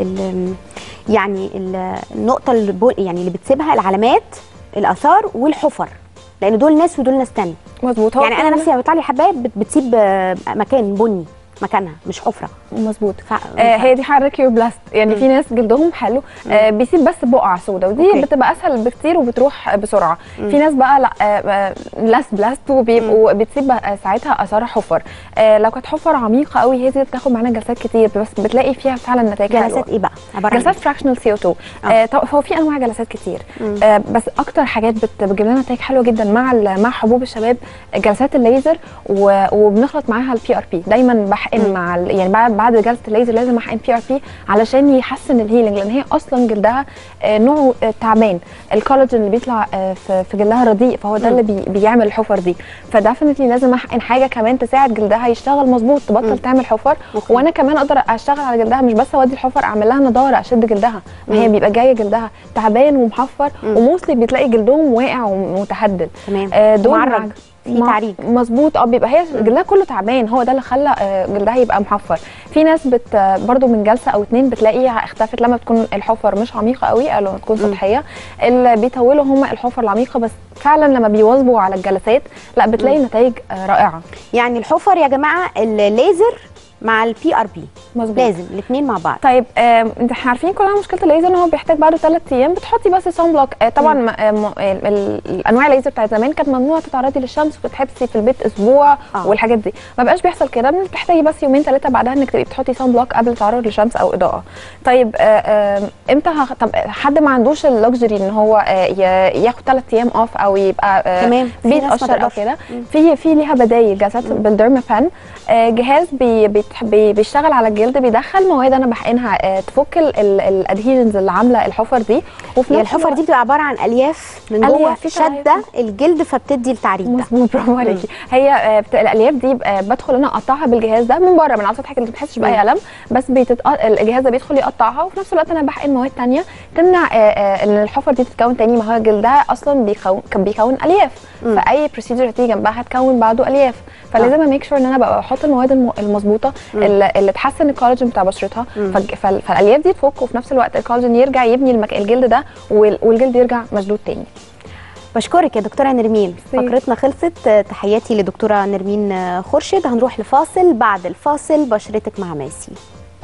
ال يعني ال- النقطه اللي بو- يعني اللي بتسيبها العلامات الاثار والحفر لان دول ناس ودول ناس تانية مظبوط هو يعني انا كل- نفسي لما بيطلع لي حبايه بت- بتسيب آه، مكان بني مكانها مش حفره مظبوط ف... آه هي دي حركه كيوبلاست يعني في ناس جلدهم حلو آه بيسيب بس بقع سودا ودي أوكي. بتبقى اسهل بكتير وبتروح بسرعه في ناس بقى لا آه آه لاست بلاست وبيبقوا بتسيب بقى ساعتها اثار حفر آه لو كانت حفر عميقه قوي هي دي بتاخد معانا جلسات كتير بس بتلاقي فيها فعلا نتائج حلوه جلسات ايه بقى عباره عن جلسات إيه؟ فراكشنال سي او 2 آه. آه طب هو في انواع جلسات كتير آه بس اكتر حاجات بت- بتجيب لنا نتائج حلوه جدا مع ال- مع حبوب الشباب جلسات الليزر و- وبنخلط معاها البي ار بي دايما بحقن مع ال- يعني بعد بعد جلسه الليزر لازم احقن بي ار بي علشان يحسن الهيلينج لان هي اصلا جلدها آه نوعه آه تعبان الكولاجين اللي بيطلع آه في في جلدها رديء فهو ده اللي بي بيعمل الحفر دي فدفنتلي لازم احقن حاجه كمان تساعد جلدها يشتغل مظبوط تبطل تعمل حفر أوكي. وانا كمان اقدر اشتغل على جلدها مش بس اودي الحفر اعمل لها نضاره اشد جلدها ما هي بيبقى جايه جلدها تعبان ومحفر وموصلي بتلاقي جلدهم واقع ومتهدل تمام. آه دول ومعرج. مع- في مع- تعريج. مظبوط اه بيبقى هي جلدها كله تعبان هو ده اللي خلى آه، جلدها يبقى محفر في ناس بت آه، برضو من جلسه او اتنين بتلاقيها اختفت لما تكون الحفر مش عميقه قوي او لما تكون سطحيه اللي بيطولوا هم الحفر العميقه بس فعلا لما بيواظبوا على الجلسات لا بتلاقي نتائج آه، رائعه يعني الحفر يا جماعه الليزر مع البي ار بي مظبوط لازم الاثنين مع بعض طيب آم، انت احنا عارفين كلنا مشكله الليزر ان هو بيحتاج بعده ثلاث ايام بتحطي بس سان بلوك آه طبعا م- آم، ال- ال- الانواع الليزر بتاعت زمان كانت ممنوع تتعرضي للشمس وتتحبسي في البيت اسبوع آه. والحاجات دي ما بقاش بيحصل كده بتحتاجي بس يومين ثلاثه بعدها انك تبقي بتحطي سان بلوك قبل التعرض للشمس او اضاءه طيب آه، آم، امتى هخ... طب حد ما عندوش اللوكسجري ان هو آه، ي- ياخد ثلاث ايام اوف او يبقى آه، تمام. في ناس ما بيتقشر او تقدرش. كده في في ليها بدايل جلسات بالديرمابان آه، جهاز بي بيتح- بي بيشتغل على الجلد بيدخل مواد انا بحقنها آه، تفك الادهيجنز اللي عامله الحفر دي وفي هي نفس الحفر الوقت- دي بتبقى عباره عن الياف من ألياف، جوه في شاده الجلد فبتدي التعريج ده مظبوط برافو عليكي هي آه، بت... الالياف دي آه، بدخل انا اقطعها بالجهاز ده من بره من على سطح كده ما بتحسش باي الم بس بيتتق... الجهاز ده بيدخل يقطعها وفي نفس الوقت انا بحقن مواد تانية تمنع آه، آه، ان الحفر دي تتكون تاني ما هو جلدها اصلا بيكون كان بيكون الياف فاي بروسيجر هتيجي جنبها هتكون بعده الياف فلازم اميك شور ان انا ببقى بحط المواد الم- المظبوطه اللي, اللي تحسن الكولاجين بتاع بشرتها فالج- فال- فالالياف دي تفك وفي نفس الوقت الكولاجين يرجع يبني المك... الجلد ده وال- والجلد يرجع مشدود تاني بشكرك يا دكتوره نرمين ميرسي. فقرتنا خلصت آه، تحياتي لدكتوره نرمين آه، خورشيد هنروح لفاصل بعد الفاصل بشرتك مع ماسي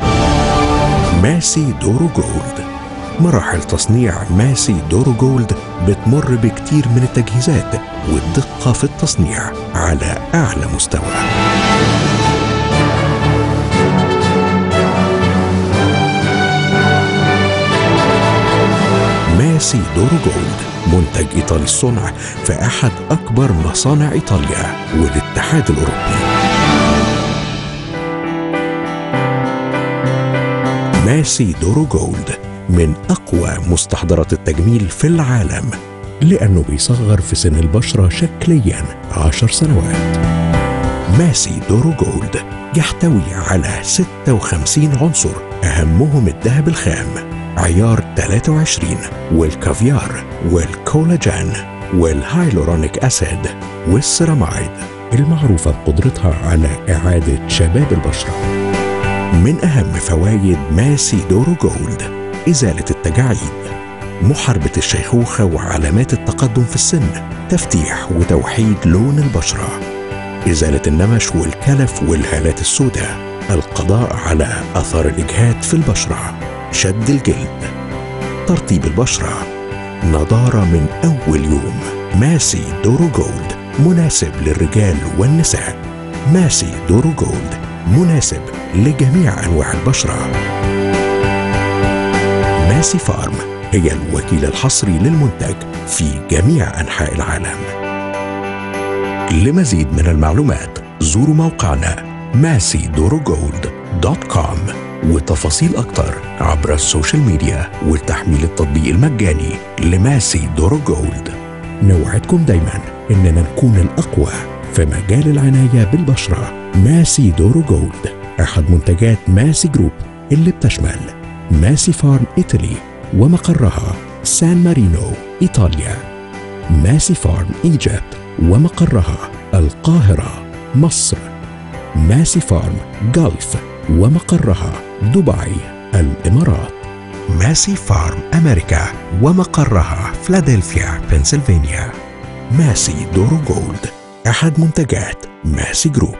ماسي دورو جولد مراحل تصنيع ماسي دورو جولد بتمر بكتير من التجهيزات والدقة في التصنيع على أعلى مستوى ماسي دورو جولد منتج إيطالي الصنع في أحد أكبر مصانع إيطاليا والاتحاد الأوروبي ماسي دورو جولد من أقوى مستحضرات التجميل في العالم لأنه بيصغر في سن البشرة شكليا عشر سنوات ماسي دورو جولد يحتوي على 56 عنصر أهمهم الذهب الخام عيار 23 والكافيار والكولاجين والهايلورونيك أسيد والسيرامايد المعروفة بقدرتها على إعادة شباب البشرة من أهم فوائد ماسي دورو جولد إزالة التجاعيد محاربة الشيخوخة وعلامات التقدم في السن تفتيح وتوحيد لون البشرة إزالة النمش والكلف والهالات السوداء القضاء على أثار الإجهاد في البشرة شد الجلد ترطيب البشرة نضارة من أول يوم ماسي دورو جولد مناسب للرجال والنساء ماسي دورو جولد مناسب لجميع أنواع البشرة ماسي فارم هي الوكيل الحصري للمنتج في جميع أنحاء العالم لمزيد من المعلومات زوروا موقعنا ماسي دورو جولد دوت كوم وتفاصيل أكتر عبر السوشيال ميديا وتحميل التطبيق المجاني لماسي دورو جولد نوعدكم دايما إننا نكون الأقوى في مجال العناية بالبشرة ماسي دورو جولد أحد منتجات ماسي جروب اللي بتشمل ماسي فارم إيطالي ومقرها سان مارينو إيطاليا ماسي فارم ايجيبت ومقرها القاهرة مصر ماسي فارم جلف ومقرها دبي الإمارات ماسي فارم أمريكا ومقرها فلادلفيا بنسلفانيا ماسي دورو جولد أحد منتجات ماسي جروب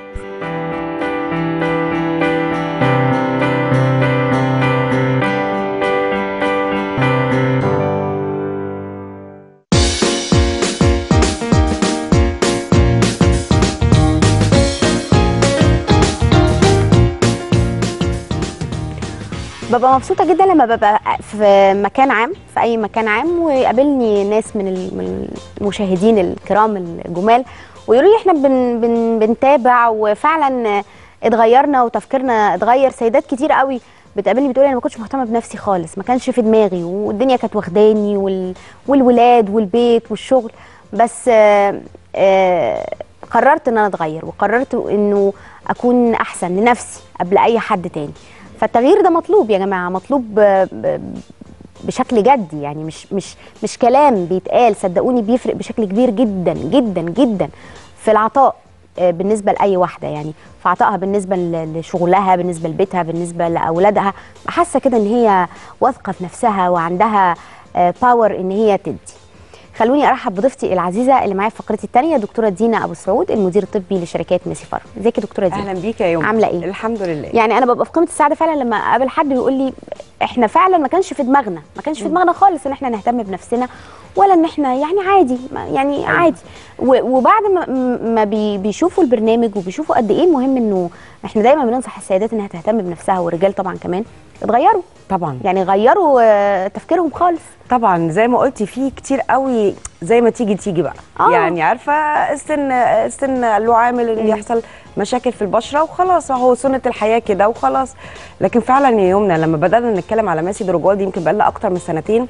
ببقى مبسوطه جدا لما ببقى في مكان عام في اي مكان عام ويقابلني ناس من ال- من المشاهدين الكرام الجمال ويقولوا لي احنا بن بن بنتابع وفعلا اتغيرنا وتفكيرنا اتغير سيدات كتير قوي بتقابلني بتقولي انا ما كنتش مهتمه بنفسي خالص ما كانش في دماغي والدنيا كانت واخداني وال والولاد والبيت والشغل بس آه آه قررت ان انا اتغير وقررت انه اكون احسن لنفسي قبل اي حد تاني فالتغيير ده مطلوب يا جماعه مطلوب ب- ب- بشكل جدي يعني مش مش مش كلام بيتقال صدقوني بيفرق بشكل كبير جدا جدا جدا في العطاء آه، بالنسبه لاي واحده يعني في عطائها بالنسبه ل- لشغلها بالنسبه لبيتها بالنسبه لاولادها حاسه كده ان هي واثقه في نفسها وعندها باور ان هي تدي خلوني ارحب بضيفتي العزيزه اللي معايا في فقرتي الثانيه دكتوره دينا ابو سعود المدير الطبي لشركات ميسي فارم ازيك يا دكتوره دينا اهلا بيك يا يوم عامله ايه الحمد لله يعني انا ببقى في قمه السعاده فعلا لما اقابل حد ويقول لي احنا فعلا ما كانش في دماغنا ما كانش في دماغنا خالص ان احنا نهتم بنفسنا ولا ان احنا يعني عادي ما- يعني أيوة. عادي و- وبعد ما, ما بي بيشوفوا البرنامج وبيشوفوا قد ايه مهم انه احنا دايما بننصح السيدات انها تهتم بنفسها والرجال طبعا كمان اتغيروا طبعا يعني غيروا آه، تفكيرهم خالص طبعا زي ما قلتي في كتير قوي زي ما تيجي تيجي بقى آه. يعني عارفه السن السن له عامل ان يحصل مشاكل في البشره وخلاص هو سنه الحياه كده وخلاص لكن فعلا يا يومنا لما بدانا نتكلم على ماسي دروجول دي يمكن بقى اكتر من سنتين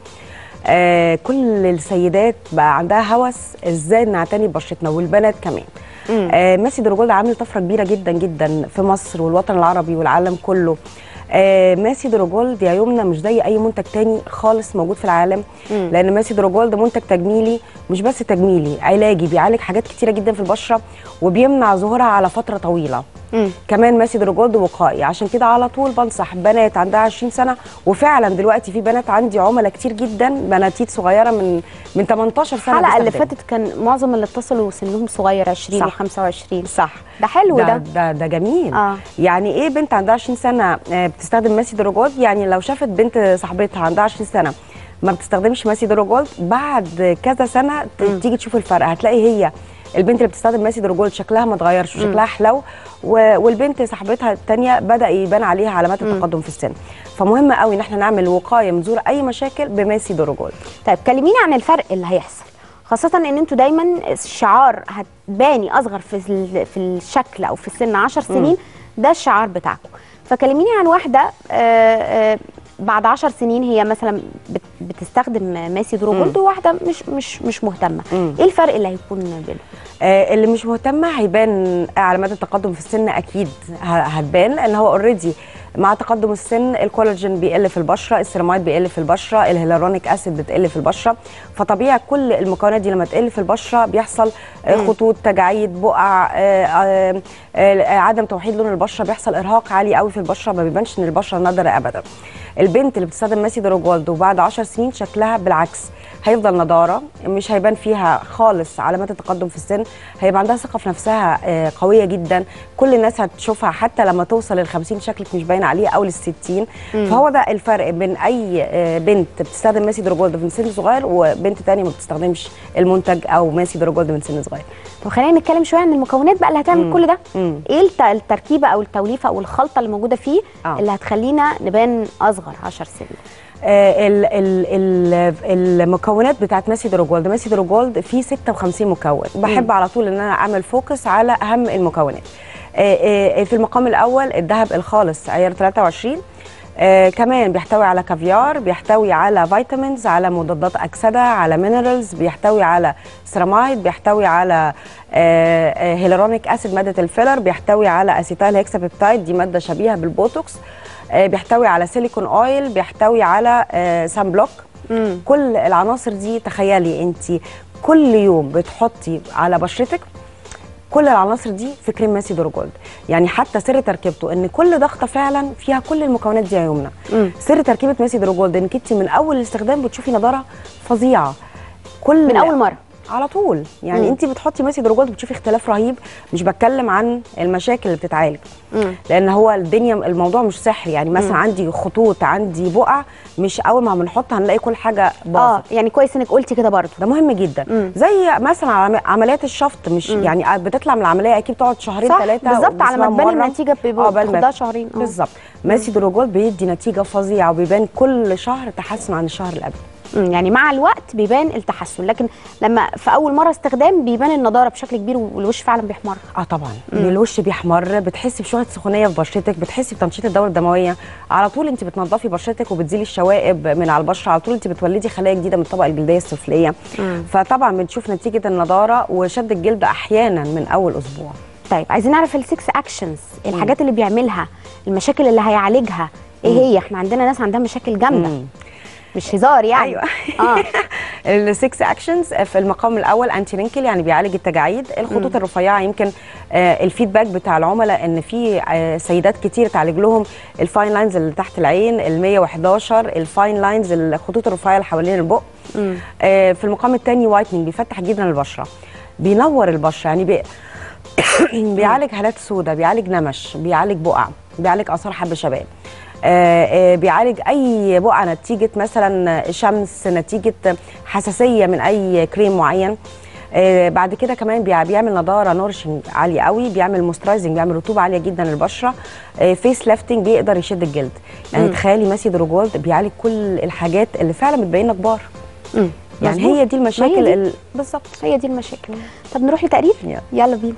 آه كل السيدات بقى عندها هوس ازاي نعتني ببشرتنا والبنات كمان آه ماسي دروجول عامل طفره كبيره جدا جدا في مصر والوطن العربي والعالم كله آه ماسي دروجولد يا يمنى مش زي اي منتج تاني خالص موجود في العالم مم. لان ماسي دروجولد منتج تجميلي مش بس تجميلي علاجي بيعالج حاجات كتيره جدا في البشره وبيمنع ظهورها على فتره طويله مم. كمان ماسي دروجولد وقائي عشان كده على طول بنصح بنات عندها 20 سنه وفعلا دلوقتي في بنات عندي عملاء كتير جدا بناتيت صغيره من من 18 سنه الحلقه اللي بتستخدمها. فاتت كان معظم اللي اتصلوا سنهم صغير 20 صح. و25 صح ده حلو ده ده ده, ده جميل آه. يعني ايه بنت عندها 20 سنه آه، بتستخدم ماسي دروجولد يعني لو شافت بنت صاحبتها عندها 20 سنه ما بتستخدمش ماسي دروجولد بعد كذا سنه ت- تيجي تشوف الفرق هتلاقي هي البنت اللي بتستخدم ماسي دروجولد شكلها ما اتغيرش وشكلها حلو و- والبنت صاحبتها الثانيه بدا يبان عليها علامات التقدم في السن فمهم قوي ان احنا نعمل وقايه من ظهور اي مشاكل بماسي دروجولد طيب كلميني عن الفرق اللي هيحصل خاصة ان انتوا دايما الشعار هتباني اصغر في ال- في الشكل او في السن 10 سنين ده الشعار بتاعكم فكلميني عن واحدة آه، آه، بعد 10 سنين هي مثلا بت- بتستخدم ماسي دروجولد وواحدة مش مش مش مهتمة مم. ايه الفرق اللي هيكون بينهم آه، اللي مش مهتمه هيبان علامات التقدم في السن اكيد ه- هتبان لان هو اوريدي مع تقدم السن الكولاجين بيقل في البشره السيراميد بيقل في البشره الهيلورونيك اسيد بتقل في البشره فطبيعي كل المكونات دي لما تقل في البشره بيحصل آه، خطوط تجاعيد بقع آه، آه، آه، عدم توحيد لون البشره بيحصل ارهاق عالي قوي في البشره ما بيبانش ان البشره نضره ابدا البنت اللي بتستخدم ماسي دروجولد وبعد 10 سنين شكلها بالعكس هيفضل نضاره مش هيبان فيها خالص علامات التقدم في السن هيبقى عندها ثقه في نفسها آه، قويه جدا كل الناس هتشوفها حتى لما توصل لل 50 شكلك مش باين عليه او لل 60 فهو ده الفرق بين اي آه، بنت بتستخدم ماسي دروجولد من سن صغير وبنت تانية ما بتستخدمش المنتج او ماسي دروجولد من سن صغير طب خلينا نتكلم شويه عن المكونات بقى اللي هتعمل مم. كل ده مم. ايه الت- التركيبه او التوليفه او الخلطه اللي موجوده فيه آه. اللي هتخلينا نبان اصغر 10 سنين آه، ال ال ال المكونات بتاعت ماسي دروجولد ماسي دروجولد فيه 56 مكون بحب على طول ان انا اعمل فوكس على اهم المكونات آه، آه، في المقام الاول الذهب الخالص عيار 23 آه كمان بيحتوي على كافيار بيحتوي على فيتامينز على مضادات اكسده على مينرالز بيحتوي على سيرامايد بيحتوي على آه آه هيلورونيك اسيد ماده الفيلر بيحتوي على اسيتال هيكسابيبتايد دي ماده شبيهه بالبوتوكس آه بيحتوي على سيليكون اويل بيحتوي على آه سان بلوك مم. كل العناصر دي تخيلي انت كل يوم بتحطي على بشرتك كل العناصر دي في كريم ماسي دروجولد يعني حتى سر تركيبته ان كل ضغطه فعلا فيها كل المكونات دي يا يمنى مم. سر تركيبه ماسي دروجولد انك انت من اول الاستخدام بتشوفي نضاره فظيعه كل من اول مره على طول يعني مم. انت بتحطي ماسي دروجولد بتشوفي اختلاف رهيب مش بتكلم عن المشاكل اللي بتتعالج مم. لان هو الدنيا الموضوع مش سحر يعني مثلا عندي خطوط عندي بقع مش اول ما بنحط هنلاقي كل حاجه باظت اه يعني كويس انك قلتي كده برضو ده مهم جدا مم. زي مثلا عم- عمليات الشفط مش مم. يعني بتطلع من العمليه اكيد تقعد شهرين صح ثلاثه بالظبط على ما تبان النتيجه بيبقى عقبال ما- بتاخدها شهرين آه. بالظبط ماسي دروجول بيدي نتيجه فظيعه وبيبان كل شهر تحسن عن الشهر اللي قبله مم، يعني مع الوقت بيبان التحسن لكن لما في اول مره استخدام بيبان النضاره بشكل كبير والوش فعلا بيحمر اه طبعا الوش بيحمر بتحسي بشويه سخونيه في بشرتك بتحسي بتنشيط الدوره الدمويه على طول انت بتنظفي بشرتك وبتزيلي الشوائب من على البشره على طول انت بتولدي خلايا جديده من الطبقه الجلديه السفليه فطبعا بنشوف نتيجه النضاره وشد الجلد احيانا من اول اسبوع طيب عايزين نعرف السكس اكشنز الحاجات اللي بيعملها المشاكل اللي هيعالجها ايه هي احنا عندنا ناس عندها مشاكل جامده مم. مش هزار يعني أيوة. اه السكس اكشنز في المقام الاول انتي رينكل يعني بيعالج التجاعيد الخطوط الرفيعه يمكن آه، الفيدباك بتاع العملاء ان في آه، سيدات كتير تعالج لهم الفاين لاينز اللي تحت العين ال 111 الفاين لاينز الخطوط الرفيعه اللي حوالين البق آه، في المقام الثاني وايتنينج بيفتح جدا البشره بينور البشره يعني بي بيعالج هالات سوداء بيعالج نمش بيعالج بقع بيعالج اثار حب شباب آه، آه، بيعالج اي بقعه نتيجه مثلا شمس نتيجه حساسيه من اي كريم معين آه، بعد كده كمان بيع- بيعمل نضاره نورشنج عاليه قوي بيعمل موسترايزنج بيعمل رطوبه عاليه جدا للبشره فيس لافتنج بيقدر يشد الجلد يعني تخيلي ماسي دروجولد بيعالج كل الحاجات اللي فعلا بتبين لك بار مم. يعني مظبوط. هي دي ما المشاكل هي دي. ال- بالظبط هي دي المشاكل طب نروح لتقرير يلا. يلا بينا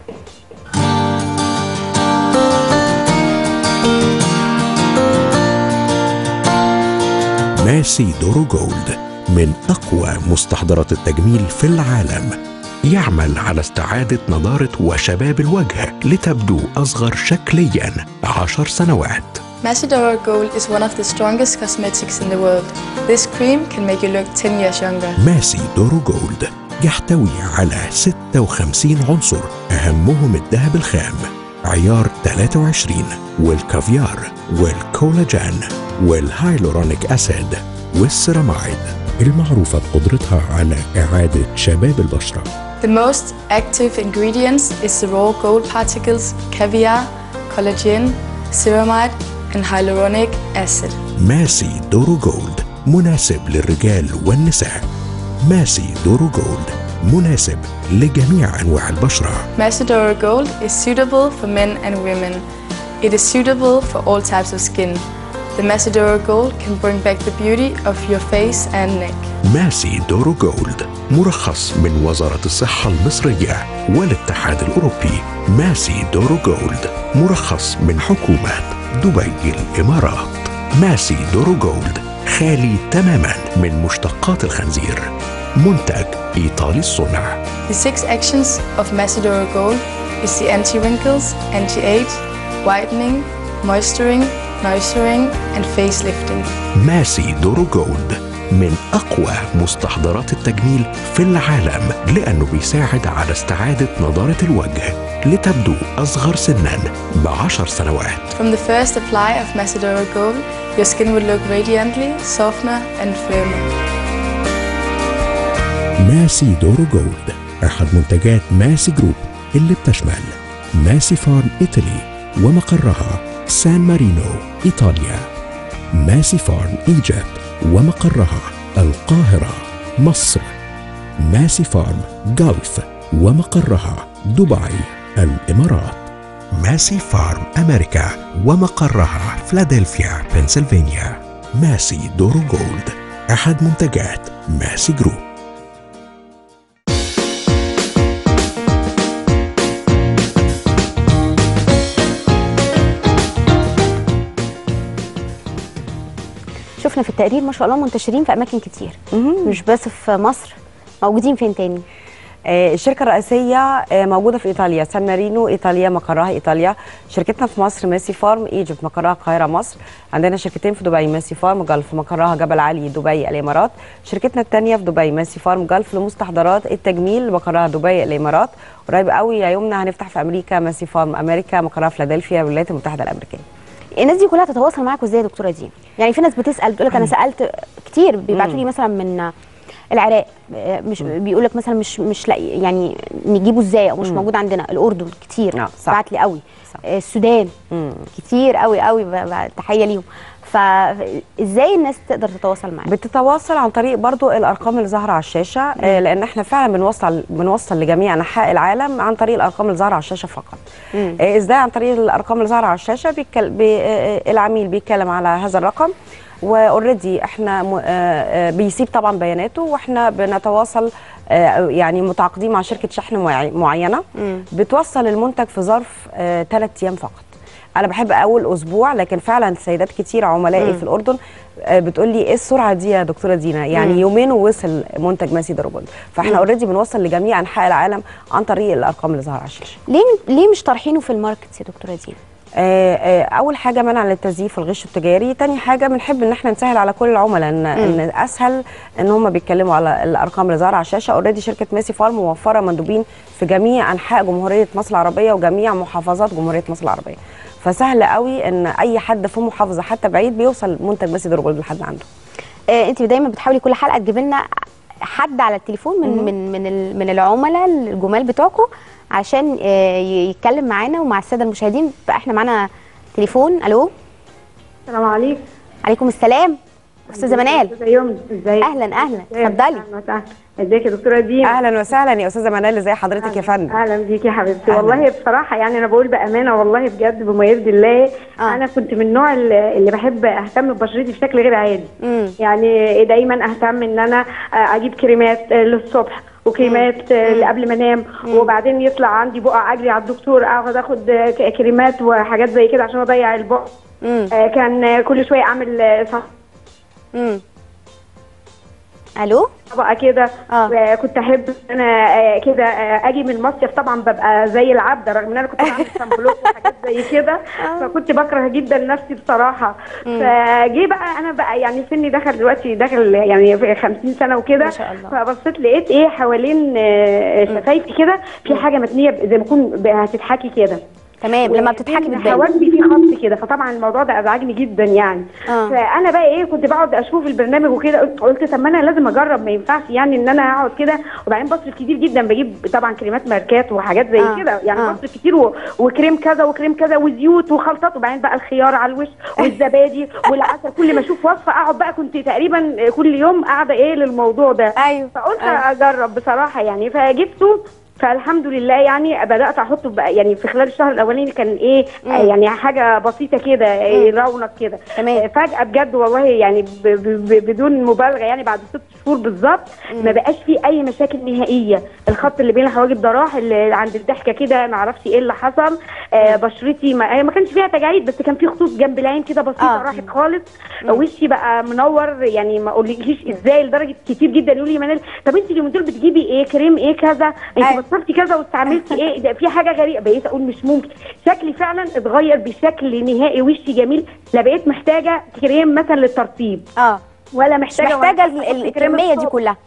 ماسي دورو جولد من أقوى مستحضرات التجميل في العالم يعمل على استعادة نضارة وشباب الوجه لتبدو أصغر شكليا عشر سنوات Macedora Gold is one of the strongest cosmetics in the world. This cream can make you look 10 years younger. ماسي دورو جولد يحتوي على 56 عنصر أهمهم الذهب الخام عيار 23 والكافيار والكولاجين والهايلورونيك أسيد والسيرامايد المعروفة بقدرتها على إعادة شباب البشرة The most active ingredients is the raw gold particles, caviar, collagen, ceramide, and hyaluronic acid. ماسي دورو جولد مناسب للرجال والنساء ماسي دورو جولد مناسب لجميع أنواع البشرة Macedora Gold is suitable for men and women. It is suitable for all types of skin. The Macedora Gold can bring back the beauty of your face and neck. ماسي دورو جولد مرخص من وزارة الصحة المصرية والاتحاد الأوروبي ماسي دورو جولد مرخص من حكومة دبي الإمارات ماسي دورو جولد خالي تماما من مشتقات الخنزير منتج إيطالي الصنع The six actions of Macedora Gold is the anti-wrinkles, anti-age, whitening, moisturing, nourishing, and facelifting. ماسي دورو جولد من أقوى مستحضرات التجميل في العالم لأنه بيساعد على استعادة نضارة الوجه لتبدو أصغر سنا بعشر سنوات From the first apply of Macedora Gold, Your skin will look radiantly, softer and firmer. ماسي دورو جولد أحد منتجات ماسي جروب اللي بتشمل ماسي فارم إيطالي ومقرها سان مارينو إيطاليا ماسي فارم إيجيبت ومقرها القاهرة مصر ماسي فارم جلف ومقرها دبي الإمارات ماسي فارم أمريكا ومقرها فلادلفيا بنسلفانيا ماسي دورو جولد أحد منتجات ماسي جروب شفنا في التقرير ما شاء الله منتشرين في اماكن كتير مش بس في مصر موجودين فين تاني آه، الشركة الرئيسية آه، موجودة في إيطاليا سان مارينو إيطاليا مقرها إيطاليا شركتنا في مصر ميسي فارم إيجيبت مقرها القاهرة مصر عندنا شركتين في دبي ميسي فارم جلف مقرها جبل علي دبي الإمارات شركتنا الثانية في دبي ميسي فارم جلف لمستحضرات التجميل مقرها دبي الإمارات قريب قوي يا يومنا هنفتح في أمريكا ميسي فارم أمريكا مقرها فيلادلفيا الولايات المتحدة الأمريكيه الناس دي كلها تتواصل معاكم ازاي يا دكتوره دي يعني في ناس بتسال بتقول لك انا سالت كتير بيبعتوا لي مثلا من العراق مش بيقول لك مثلا مش مش لاقي يعني نجيبه ازاي او مش مم. موجود عندنا الاردن كتير آه، صح. بعت لي قوي صح. السودان مم. كتير قوي قوي ب- ب- تحيه ليهم فازاي الناس تقدر تتواصل معاك بتتواصل عن طريق برضو الارقام اللي ظاهره على الشاشه آه، لان احنا فعلا بنوصل بنوصل لجميع انحاء العالم عن طريق الارقام اللي ظاهره على الشاشه فقط مم. آه، ازاي عن طريق الارقام اللي ظاهره على الشاشه بيتكل... بي... آه، آه، العميل بيتكلم على هذا الرقم واوريدي احنا م... آه، آه، بيسيب طبعا بياناته واحنا بنتواصل آه، يعني متعاقدين مع شركه شحن معي- معينه مم. بتوصل المنتج في ظرف ثلاث ايام فقط انا بحب اول اسبوع لكن فعلا سيدات كتير عملائي مم. في الاردن آه، بتقول لي ايه السرعه دي يا دكتوره دينا يعني مم. يومين ووصل منتج ماسي دروبل فاحنا مم. اوريدي بنوصل لجميع انحاء العالم عن طريق الارقام اللي ظاهره على الشاشه ليه ليه مش طارحينه في الماركت يا دكتوره دي آه، آه، اول حاجه منع للتزييف والغش التجاري تاني حاجه بنحب ان احنا نسهل على كل العملاء ان, إن اسهل ان هم بيتكلموا على الارقام اللي ظاهره على الشاشه اوريدي شركه ميسي فارم موفره مندوبين في جميع انحاء جمهوريه مصر العربيه وجميع محافظات جمهوريه مصر العربيه فسهل قوي ان اي حد في محافظه حتى بعيد بيوصل منتج ميسي دروجولد لحد عنده آه انت دايما بتحاولي كل حلقه تجيبي لنا حد على التليفون من مهم. من من ال- من العملاء الجمال بتوعكم عشان آه، ي- يتكلم معانا ومع الساده المشاهدين فاحنا معانا تليفون الو السلام عليكم عليكم السلام استاذه منال استاذه يمن ازيك اهلا اهلا ازيك؟ اتفضلي أهلاً وسهلاً. ازيك يا دكتوره دينا اهلا وسهلا يا استاذه منال ازي حضرتك يا فندم اهلا بيكي يا حبيبتي أهلاً. والله بصراحه يعني انا بقول بامانه والله بجد بما يرضي الله آه. انا كنت من النوع اللي اللي بحب اهتم ببشرتي بشكل غير عادي مم. يعني دايما اهتم ان انا آه، اجيب كريمات آه، للصبح وكريمات آه، اللي قبل ما انام وبعدين يطلع عندي بقع اجري على الدكتور اقعد اخد آه، ك- كريمات وحاجات زي كده عشان اضيع البقع مم. آه، كان آه، كل شويه اعمل آه، صح مم. الو طبقه كده آه. آه. كنت احب ان انا آه، كده آه، اجي من المصيف طبعا ببقى زي العبده رغم ان انا كنت بعمل سامبلوك وحاجات زي كده فكنت بكره جدا نفسي بصراحه فجي بقى انا بقى يعني سني دخل دلوقتي داخل يعني في 50 سنه وكده ما شاء الله. فبصيت لقيت ايه حوالين آه، شفايفي كده في حاجه متنيه زي ما تكون ب- هتضحكي كده تمام لما بتضحكي وبين بتبان حواجبي في خط كده فطبعا الموضوع ده ازعجني جدا يعني آه. فانا بقى ايه كنت بقعد اشوف البرنامج وكده قلت- قلت طب ما انا لازم اجرب ما ينفعش يعني ان انا اقعد كده وبعدين بصرف كتير جدا بجيب طبعا كريمات ماركات وحاجات زي آه. كده يعني آه. بصرف كتير و... وكريم كذا وكريم كذا وزيوت وخلطات وبعدين بقى الخيار على الوش والزبادي والعسل كل ما اشوف وصفه اقعد بقى كنت تقريبا كل يوم قاعده ايه للموضوع ده ايوه فقلت آه. اجرب بصراحه يعني فجبته فالحمد لله يعني بدات احطه بقى يعني في خلال الشهر الاولاني كان ايه مم. آه يعني حاجه بسيطه كده إيه رونق كده تمام. آه فجاه بجد والله يعني ب ب ب بدون مبالغه يعني بعد ست شهور بالظبط ما بقاش فيه اي مشاكل نهائيه الخط اللي بين الحواجب ده راح اللي عند الضحكه كده ما اعرفش ايه اللي حصل آه بشرتي ما, هي ما كانش فيها تجاعيد بس كان في خطوط جنب العين كده بسيطه آه. راحت خالص وشي بقى منور يعني ما اقولكيش ازاي لدرجه كتير جدا يقولوا لي منال طب انت اليومين دول بتجيبي ايه كريم ايه كذا أيوة. انت بطلتي كذا واستعملتي ايه ده في حاجه غريبه بقيت اقول مش ممكن شكلي فعلا اتغير بشكل نهائي وشي جميل لا بقيت محتاجه كريم مثلا للترطيب اه ولا مش محتاجه محتاجه ولا ال- ال- أحط كريم الكميه دي الصبح. كلها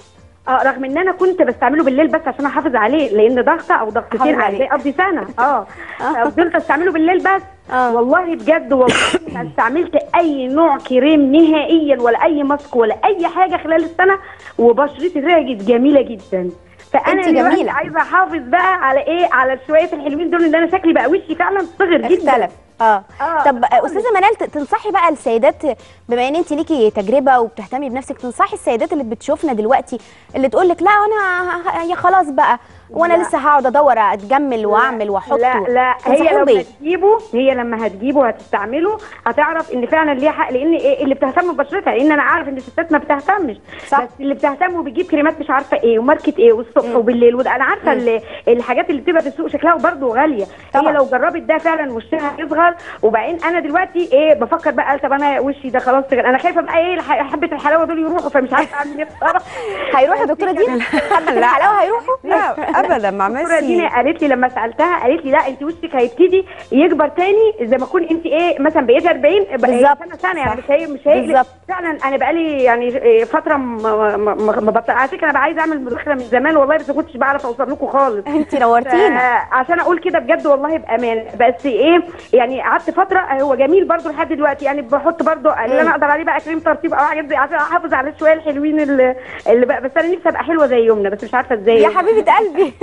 اه رغم ان انا كنت بستعمله بالليل بس عشان احافظ عليه لان ضغطه او ضغطتين أحافظ عليه عليه. اقضي سنه اه فضلت استعمله بالليل بس آه. والله بجد والله ما استعملت اي نوع كريم نهائيا ولا اي ماسك ولا اي حاجه خلال السنه وبشرتي رجعت جميله جدا فانا أنت دلوقتي جميلة. عايزه احافظ بقى على ايه على شويه الحلوين دول ان انا شكلي بقى وشي فعلا صغر جدا اختلف اه آه، طب خالص. استاذه منال ت- تنصحي بقى السيدات بما ان انت ليكي تجربه وبتهتمي بنفسك تنصحي السيدات اللي بتشوفنا دلوقتي اللي تقول لك لا انا ه- ه- يا خلاص بقى وانا لا. لسه هقعد ادور اتجمل واعمل واحط لا لا هي تنصحيهم لما بإيه؟ هتجيبه هي لما هتجيبه وهتستعمله هتعرف ان فعلا ليها حق لان إيه اللي بتهتم ببشرتها لان انا عارف ان الستات ما بتهتمش صح. بس اللي بتهتم وبتجيب كريمات مش عارفه ايه وماركه ايه والصبح وبالليل وده انا عارفه ال- الحاجات اللي بتبقى في السوق شكلها برضه غاليه طبعا. هي لو جربت ده فعلا وشها هيصغر وبعدين انا دلوقتي ايه بفكر بقى طب انا وشي ده خلاص صغر انا خايفه بقى ايه الح- حبه الحلاوه دول يروحوا فمش عارفه اعمل ايه بصراحه هيروحوا دكتوره دينا حبه الحلاوه هيروحوا لا ابدا مع الدكتوره ميسي دينا قالت لي لما سالتها قالت لي لا انت وشك هيبتدي يكبر تاني زي ما تكون انت ايه مثلا بقيتي 40 بقى بالظبط. سنه سنه يعني صح. مش هي مش هي بالظبط. فعلا انا بقالي يعني إيه فتره ما ما- ما ما بطل على فكره انا بقى عايزه اعمل مداخله من زمان والله بس ما كنتش بعرف اوصل لكم خالص انت نورتينا ف- عشان اقول كده بجد والله بامان بس ايه يعني قعدت فتره هو جميل برضو لحد دلوقتي يعني بحط برضو اللي انا اقدر عليه بقى كريم ترطيب او حاجات زي عشان احافظ على شويه الحلوين اللي, اللي بقى بس انا نفسي ابقى حلوه زي يمنى بس مش عارفه ازاي يا حبيبه قلبي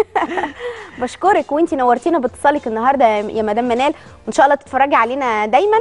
بشكرك وانتي نورتينا باتصالك النهارده يا مدام منال وان شاء الله تتفرجي علينا دايما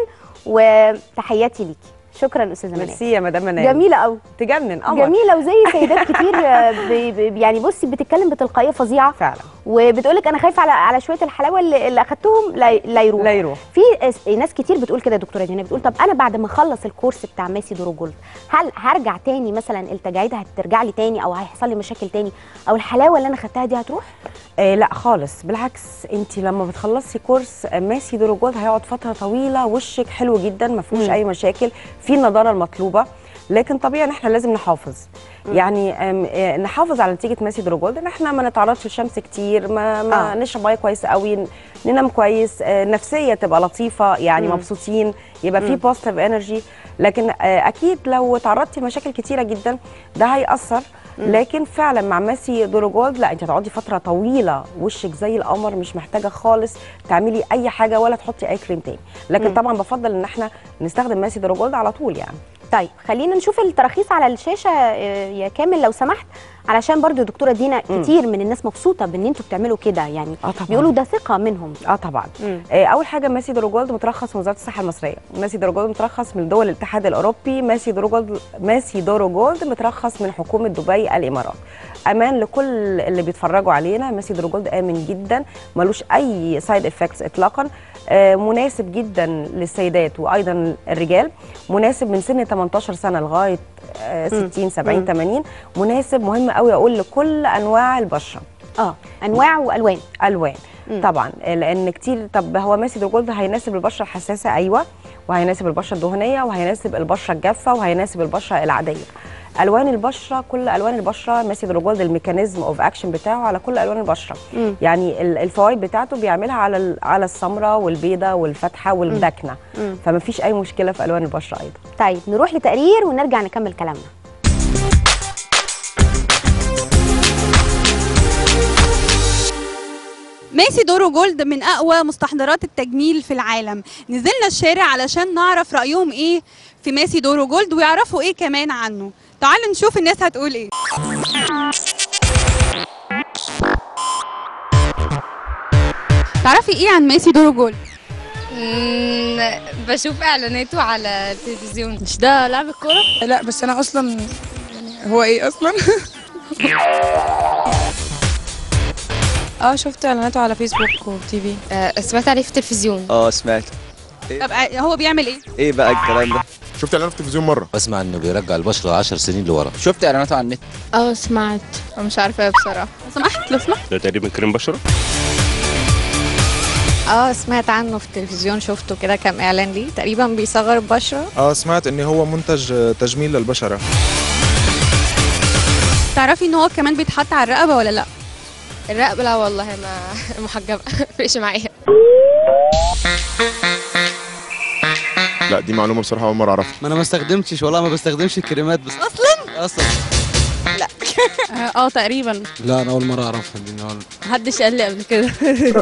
وتحياتي ليكي شكرا استاذه منال ميرسي يا مدام منال جميله قوي تجنن قمر جميله وزي سيدات كتير آه، ب- ب- يعني بصي بتتكلم بتلقائيه فظيعه فعلا وبتقولك انا خايفه على على شويه الحلاوه اللي, اللي اخدتهم لا, لا يروح لا يروح في اس- ناس كتير بتقول كده يا دكتوره دينا بتقول طب انا بعد ما اخلص الكورس بتاع ميسي دورو جولد هل هرجع تاني مثلا التجاعيد هترجع لي تاني او هيحصل لي مشاكل تاني او الحلاوه اللي انا خدتها دي هتروح آه لا خالص بالعكس انت لما بتخلصي كورس آه، ماسي دورو جولد هيقعد فتره طويله وشك حلو جدا ما فيهوش مم. اي مشاكل في النضاره المطلوبه لكن طبيعي ان احنا لازم نحافظ يعني آم، آه، نحافظ على نتيجه ماسي دورو جولد ان احنا ما نتعرضش للشمس كتير ما, ما آه. نشرب ميه كويس قوي ن- ننام كويس آه، نفسيه تبقى لطيفه يعني مم. مبسوطين يبقى في مم. بوزيتيف انرجي لكن آه، اكيد لو تعرضتي لمشاكل كتيره جدا ده هيأثر لكن فعلا مع ماسي دورو جولد لا انت هتقعدي فتره طويله وشك زي القمر مش محتاجه خالص تعملي اي حاجه ولا تحطي اي كريم تاني لكن مم. طبعا بفضل ان احنا نستخدم ماسي دورو جولد على طول يعني طيب خلينا نشوف التراخيص على الشاشه آه، يا كامل لو سمحت علشان برضو دكتوره دينا مم. كتير من الناس مبسوطه بان انتوا بتعملوا كده يعني اه طبعا بيقولوا ده ثقه منهم اه طبعا مم. آه، اول حاجه ماسي دورو جولد مترخص من وزاره الصحه المصريه ماسي دورو جولد مترخص من دول الاتحاد الاوروبي ماسي دورو جولد ماسي دورو جولد مترخص من حكومه دبي الامارات امان لكل اللي بيتفرجوا علينا ماسي دورو جولد امن جدا ملوش اي سايد افكتس اطلاقا آه، مناسب جدا للسيدات وايضا الرجال مناسب من سن 18 سنه لغايه آه، مم. 60 70 مم. 80 مناسب مهم قوي اقول لكل انواع البشره اه انواع والوان الوان مم. طبعا لان كتير طب هو ماسي دور جولد هيناسب البشره الحساسه ايوه وهيناسب البشره الدهنيه وهيناسب البشره الجافه وهيناسب البشره العاديه الوان البشره كل الوان البشره ماسي دور جولد الميكانيزم اوف اكشن بتاعه على كل الوان البشره مم. يعني ال- الفوائد بتاعته بيعملها على ال- على السمراء والبيضه والفاتحه والدكنه مم. فما فيش اي مشكله في الوان البشره ايضا طيب نروح لتقرير ونرجع نكمل كلامنا ماسي دورو جولد من اقوى مستحضرات التجميل في العالم نزلنا الشارع علشان نعرف رايهم ايه في ماسي دورو جولد ويعرفوا ايه كمان عنه تعالوا نشوف الناس هتقول ايه تعرفي ايه عن ماسي دورو جولد بشوف اعلاناته على التلفزيون مش ده لعب الكورة؟ لا بس انا اصلا يعني هو ايه اصلا اه شفت اعلاناته على فيسبوك وتي في آه، سمعت عليه في التلفزيون اه سمعت طب آه، هو بيعمل ايه ايه بقى الكلام ده شفت اعلانه في التلفزيون مره بسمع انه بيرجع البشره 10 سنين لورا شفت اعلاناته على النت اه سمعت مش عارفه بصراحه لو سمحت لو سمحت ده تقريبا كريم بشره اه سمعت عنه في التلفزيون شفته كده كام اعلان ليه تقريبا بيصغر البشره اه سمعت ان هو منتج آه، تجميل للبشره تعرفي ان هو كمان بيتحط على الرقبه ولا لا الرقبه لا والله ما محجبه مفرقش معايا لا دي معلومه بصراحه اول مره اعرفها ما انا ما استخدمتش والله ما بستخدمش الكريمات بس اصلا اصلا لا اه تقريبا لا انا اول مره اعرفها دي أول... محدش قال لي قبل كده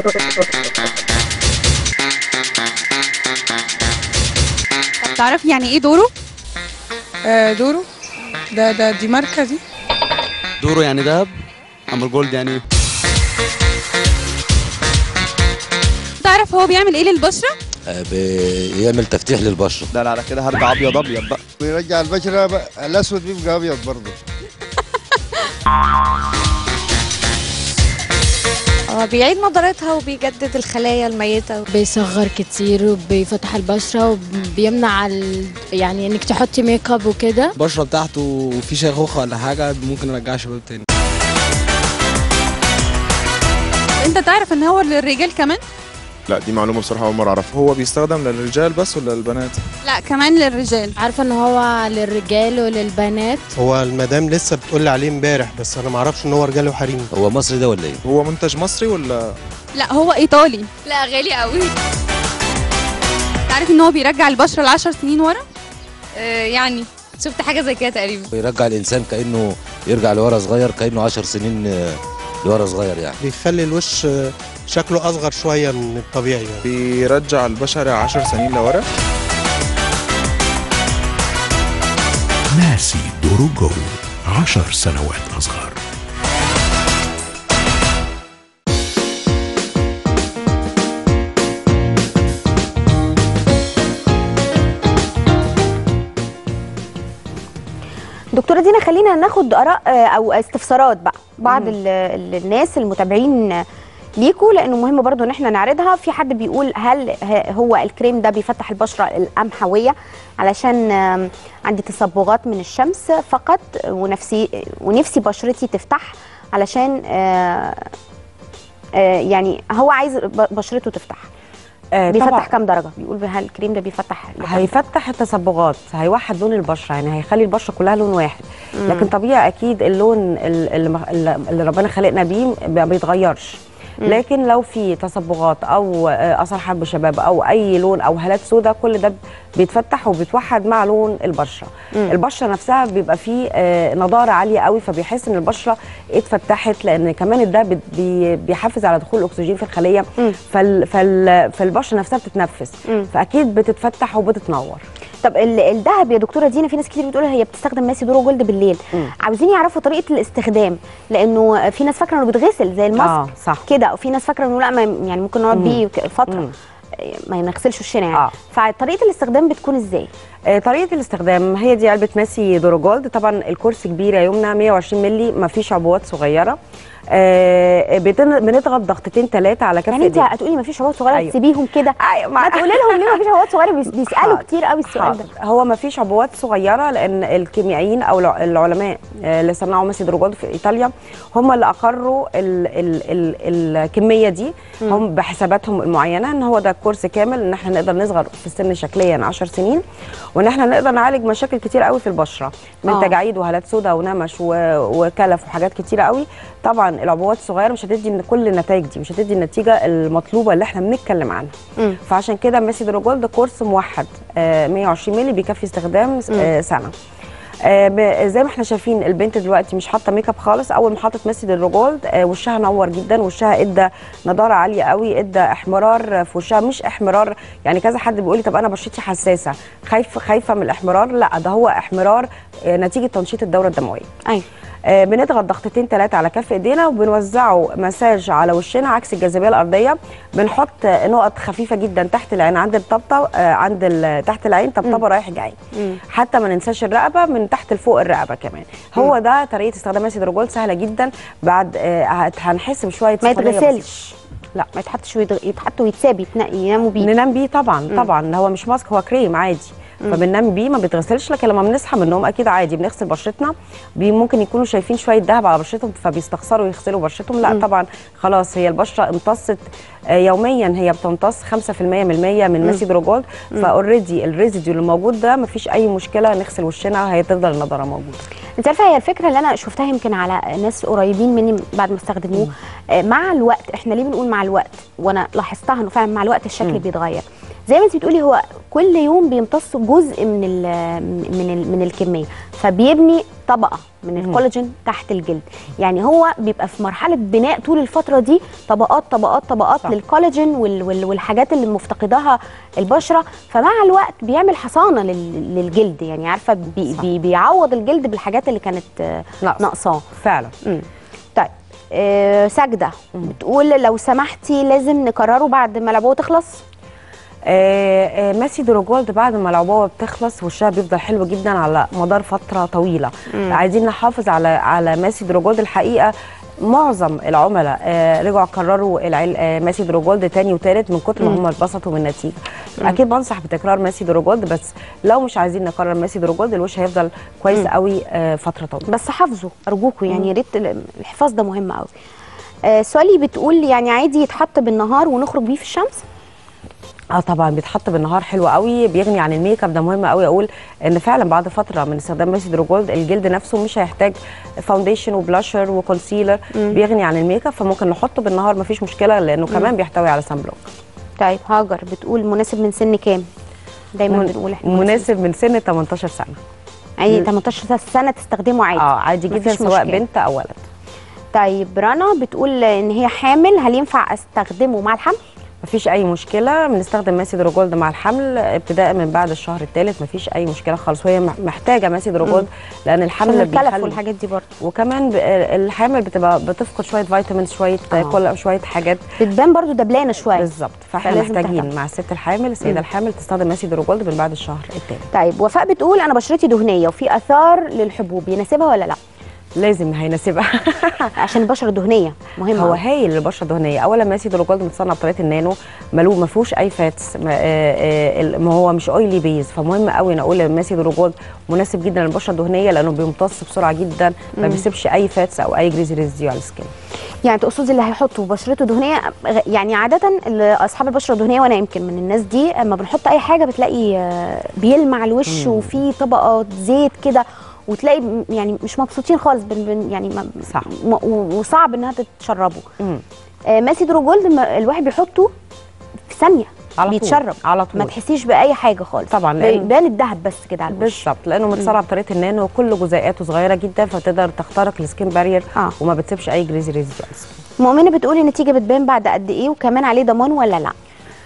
طب تعرفي يعني ايه دورو آه دورو ده ده دي ماركه دي دوره يعني دهب اما الجولد يعني ايه تعرف هو بيعمل ايه للبشره آه، بيعمل تفتيح للبشره ده انا على كده هرجع ابيض ابيض بقى بيرجع البشره بقى الاسود بيبقى ابيض برضه هو بيعيد نضارتها وبيجدد الخلايا الميتة بيصغر كتير وبيفتح البشرة وبيمنع ال... يعني انك تحطي ميك اب وكده البشره بتاعته في شيخوخه ولا حاجه ممكن ارجعها شباب تاني انت تعرف ان هو للرجال كمان لا دي معلومه بصراحه اول مره اعرفها هو بيستخدم للرجال بس ولا للبنات لا كمان للرجال عارفة ان هو للرجال وللبنات هو المدام لسه بتقول لي عليه امبارح بس انا ما اعرفش ان هو رجالي وحريمي هو مصري ده ولا ايه هو منتج مصري ولا لا هو ايطالي لا غالي قوي تعرف ان هو بيرجع البشره لعشر سنين ورا آه يعني شفت حاجه زي كده تقريبا بيرجع الانسان كانه يرجع لورا صغير كانه 10 سنين آه، لورا صغير يعني بيخلي الوش شكله اصغر شويه من الطبيعي يعني. بيرجع البشره 10 سنين لورا ماسي دورو جولد عشر سنوات أصغر دكتوره دينا خلينا ناخد اراء آه، او استفسارات بقى بعض ال- ال- الناس المتابعين ليكوا لانه مهم برضو ان احنا نعرضها في حد بيقول هل ه- هو الكريم ده بيفتح البشره القمحويه علشان آم، عندي تصبغات من الشمس فقط ونفسي ونفسي بشرتي تفتح علشان آه، آه، يعني هو عايز ب- بشرته تفتح آه، بيفتح طبعاً. كام درجه بيقول هل الكريم ده بيفتح هيفتح التصبغات هيوحد لون البشره يعني هيخلي البشره كلها لون واحد مم. لكن طبيعي اكيد اللون ال- اللي مخ- اللي ربنا خلقنا بيه ما بيتغيرش مم. لكن لو في تصبغات او آه، اثر حرب شباب او اي لون او هالات سوداء كل ده بيتفتح وبيتوحد مع لون البشره مم. البشره نفسها بيبقى فيه آه، نضاره عاليه قوي فبيحس ان البشره اتفتحت لان كمان ده بت- بي- بيحفز على دخول الاكسجين في الخليه فال فال فالبشره نفسها بتتنفس مم. فاكيد بتتفتح وبتتنور طب ال- الذهب يا دكتوره دينا في ناس كتير بتقول هي بتستخدم ماسي دورو جولد بالليل عاوزين يعرفوا طريقه الاستخدام لانه في ناس فاكره انه بيتغسل زي الماسك آه، صح. كده وفي ناس فاكره انه لا ما يعني ممكن نقعد مم. بيه ك- فتره ما نغسلش وشنا يعني آه. فطريقه الاستخدام بتكون ازاي آه، طريقه الاستخدام هي دي علبه ماسي دورو جولد طبعا الكورس كبير يا يمنى 120 مللي ما فيش عبوات صغيره آه، بتن- بنضغط ضغطتين ثلاثه على كف يعني انت إيدينا. هتقولي ما فيش عبوات صغيره أيوة. تسيبيهم كده أيوة، ما تقولي لهم ليه ما فيش عبوات صغيره بيس- بيسالوا حاضر. كتير قوي السؤال ده حاضر. هو ما فيش عبوات صغيره لان الكيميائيين او الع- العلماء آه، اللي صنعوا ماسي دورو جولد في ايطاليا هم اللي اقروا ال ال ال الكميه دي مم. هم بحساباتهم المعينه ان هو ده كورس كامل ان احنا نقدر نصغر في السن شكليا 10 سنين وان احنا نقدر نعالج مشاكل كتير قوي في البشره من آه. تجاعيد وهالات سوداء ونمش و- وكلف وحاجات كتيره قوي طبعا العبوات الصغيره مش هتدي من كل النتائج دي مش هتدي النتيجه المطلوبه اللي احنا بنتكلم عنها مم. فعشان كده ميسي دروجول ده كورس موحد آه، 120 مللي بيكفي استخدام آه، سنه آه، ب- زي ما احنا شايفين البنت دلوقتي مش حاطه ميك اب خالص اول ما حطت ميسي دروجولد آه، وشها نور جدا وشها ادى نضاره عاليه قوي ادى احمرار في وشها مش احمرار يعني كذا حد بيقول لي طب انا بشرتي حساسه خايفه خايفه من الاحمرار لا ده هو احمرار آه، نتيجه تنشيط الدوره الدمويه ايوه آه، بنضغط ضغطتين ثلاثة على كف ايدينا وبنوزعه مساج على وشنا عكس الجاذبية الأرضية بنحط آه، نقط خفيفة جدا تحت العين عند الطبطة آه، عند ال- تحت العين طبطبة رايح جاي حتى ما ننساش الرقبة من تحت لفوق الرقبة كمان هو ده طريقة استخدام اسيد الرجول سهلة جدا بعد آه، هت- هنحس بشوية ما سخونية يتغسلش لا ما يتحطش ويتغ- يتحط ويتساب يتنقي يناموا بيه ننام بيه طبعا مم. طبعا هو مش ماسك هو كريم عادي مم. فبننام بيه ما بيتغسلش لكن لما بنصحى من النوم اكيد عادي بنغسل بشرتنا بي ممكن يكونوا شايفين شويه دهب على بشرتهم فبيستخسروا يغسلوا بشرتهم لا مم. طبعا خلاص هي البشره امتصت آه، يوميا هي بتمتص 5% من المية من مم. ماسي دروجولد مم. فاوريدي الريزيديو اللي موجود ده ما فيش اي مشكله نغسل وشنا هتفضل النضاره موجوده انت عارفه هي الفكره اللي انا شفتها يمكن على ناس قريبين مني بعد ما استخدموه آه، مع الوقت احنا ليه بنقول مع الوقت وانا لاحظتها انه فعلا مع الوقت الشكل مم. بيتغير زي ما انت بتقولي هو كل يوم بيمتص جزء من ال من ال من الكميه فبيبني طبقه من الكولاجين تحت الجلد يعني هو بيبقى في مرحله بناء طول الفتره دي طبقات طبقات طبقات صح. للكولاجين وال وال والحاجات اللي مفتقداها البشره فمع الوقت بيعمل حصانه لل للجلد يعني عارفه بي بي بيعوض الجلد بالحاجات اللي كانت آه، ناقصاه فعلا مم. طيب آه ساجده بتقول لو سمحتي لازم نكرره بعد ما العبوه تخلص آه، آه، ماسي دروجولد بعد ما العبوه بتخلص وشها بيفضل حلو جدا على مدار فتره طويله مم. عايزين نحافظ على على ماسي دروجولد الحقيقه معظم العملاء آه رجعوا كرروا العل... آه ماسي دروجولد تاني وتالت من كتر ما مم. هم اتبسطوا من النتيجه مم. اكيد بنصح بتكرار ماسي دروجولد بس لو مش عايزين نكرر ماسي دروجولد الوش هيفضل كويس مم. قوي آه فتره طويله بس حافظوا ارجوكم يعني مم. يا ريت ال- الحفاظ ده مهم قوي آه سؤالي بتقول يعني عادي يتحط بالنهار ونخرج بيه في الشمس اه طبعا بيتحط بالنهار حلو قوي بيغني عن الميك اب ده مهم قوي اقول ان فعلا بعد فتره من استخدام ماسي دروجولد الجلد نفسه مش هيحتاج فاونديشن وبلاشر وكونسيلر مم. بيغني عن الميك اب فممكن نحطه بالنهار مفيش مشكله لانه مم. كمان بيحتوي على سان بلوك طيب هاجر بتقول مناسب من سن كام دايما من- بنقول احنا مناسب من سن 18 سنه يعني مم. 18 سنه تستخدمه عادي اه عادي جدا مفيش سواء مشكلة. بنت او ولد طيب رنا بتقول ان هي حامل هل ينفع استخدمه مع الحمل مفيش اي مشكله بنستخدم ماسي دروجولد مع الحمل ابتداء من بعد الشهر الثالث مفيش اي مشكله خالص وهي مح- محتاجه ماسي دروجولد لان الحمل عشان الكلف بيخلي- والحاجات دي برضه وكمان ب- الحامل بتبقى بتفقد شويه فيتامينز شويه آه. كل شويه حاجات بتبان برضو دبلانه شويه بالظبط فاحنا فلازم محتاجين تهتم. مع الست الحامل السيده مم. الحامل تستخدم ماسي دروجولد من بعد الشهر الثالث طيب وفاء بتقول انا بشرتي دهنيه وفي اثار للحبوب يناسبها ولا لا لازم هيناسبها عشان البشره دهنيه مهم هو أوي. هايل للبشره الدهنيه اولا ماسي دروجولد متصنع بطريقه النانو ملو ما فيهوش اي فاتس ما, آه، آه، ال- ما هو مش اويلي بيز فمهم قوي نقول ان ماسي دروجولد مناسب جدا للبشره الدهنيه لانه بيمتص بسرعه جدا ما مم. بيسيبش اي فاتس او اي جريزي ريزيديو على السكين يعني تقصدي اللي هيحطوا بشرته دهنيه غ- يعني عاده اللي اصحاب البشره الدهنيه وانا يمكن من الناس دي اما بنحط اي حاجه بتلاقي آه، بيلمع الوش مم. وفي طبقه زيت كده وتلاقي م- يعني مش مبسوطين خالص بن بن يعني ما صح. م- و- وصعب انها تتشربوا مم. آه، ماسي دروجولد ما- الواحد بيحطه في ثانيه على طول. بيتشرب على طول. ما تحسيش باي حاجه خالص طبعا، لأن- بيبان الذهب بس كده على الوش بالظبط لانه متصنع بطريقه النانو وكل جزيئاته صغيره جدا فتقدر تخترق السكين بارير آه. وما بتسيبش اي جريزي ريزيديو على السكين مؤمنه بتقولي النتيجه بتبان بعد قد ايه وكمان عليه ضمان ولا لا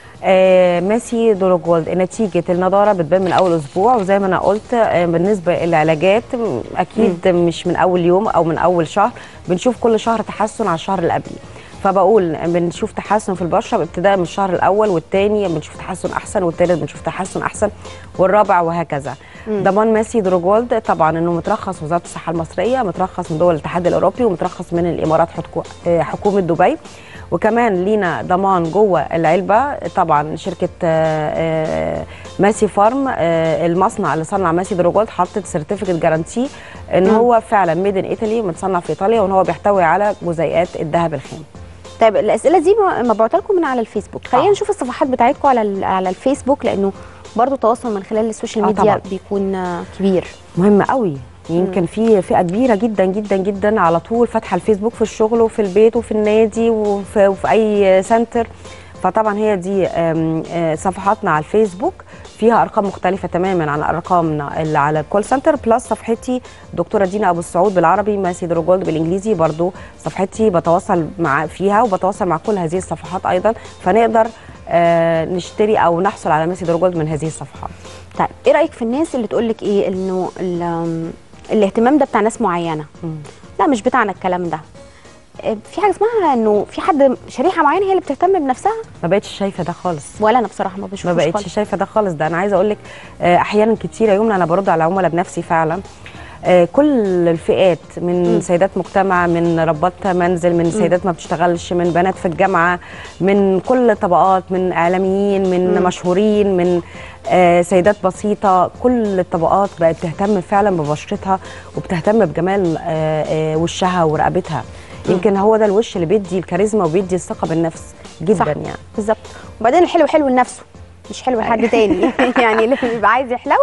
آه ماسي دروجولد نتيجة النضارة بتبان من أول أسبوع وزي ما أنا قلت آه بالنسبة للعلاجات م- أكيد مش من أول يوم أو من أول شهر بنشوف كل شهر تحسن على الشهر اللي قبله فبقول بنشوف تحسن في البشره ابتداء من الشهر الاول والثاني بنشوف تحسن احسن والثالث بنشوف تحسن احسن والرابع وهكذا مم. ضمان ماسي دروجولد طبعا انه مترخص وزاره الصحه المصريه مترخص من دول الاتحاد الاوروبي ومترخص من الامارات حكو- آه، حكومه دبي وكمان لينا ضمان جوه العلبه طبعا شركه آه، آه، ماسي فارم آه، المصنع اللي صنع ماسي دروجولد حطت سيرتيفيكت جارانتي ان مم. هو فعلا ميد ان ايطالي متصنع في ايطاليا وان هو بيحتوي على جزيئات الذهب الخام طيب الاسئله دي م- مبعوثه لكم من على الفيسبوك خلينا آه. نشوف الصفحات بتاعتكم على ال- على الفيسبوك لانه برضو التواصل من خلال السوشيال آه ميديا طبعاً. بيكون آه، كبير مهم قوي يمكن في فئه كبيره جدا جدا جدا على طول فاتحه الفيسبوك في الشغل وفي البيت وفي النادي وفي, وفي اي سنتر فطبعا هي دي آم، آه، صفحاتنا على الفيسبوك فيها ارقام مختلفه تماما عن ارقامنا اللي على الكول سنتر بلس صفحتي دكتوره دينا ابو السعود بالعربي ماسي دروجولد بالانجليزي برضو صفحتي بتواصل مع فيها وبتواصل مع كل هذه الصفحات ايضا فنقدر آه، نشتري او نحصل على ماسي دروجولد من هذه الصفحات طيب ايه رايك في الناس اللي تقول لك ايه انه ال- آم، الاهتمام ده بتاع ناس معينه لا مش بتاعنا الكلام ده آه، في حاجه اسمها انه في حد شريحه معينه هي اللي بتهتم بنفسها ما بقتش شايفه ده خالص ولا انا بصراحه ما بشوفش ما بقتش شايفه ده خالص ده انا عايزه اقول لك آه، احيانا كتير يا يمنى انا برد على عملاء بنفسي فعلا آه، كل الفئات من مم. سيدات مجتمع من ربات منزل من سيدات ما بتشتغلش من بنات في الجامعه من كل الطبقات من اعلاميين من مم. مشهورين من آه، سيدات بسيطه كل الطبقات بقت تهتم فعلا ببشرتها وبتهتم بجمال آه، آه، وشها ورقبتها يمكن هو ده الوش اللي بيدي الكاريزما وبيدي الثقه بالنفس جدا صح. يعني بالظبط وبعدين الحلو حلو لنفسه مش حلو لحد تاني يعني اللي بيبقى عايز يحلو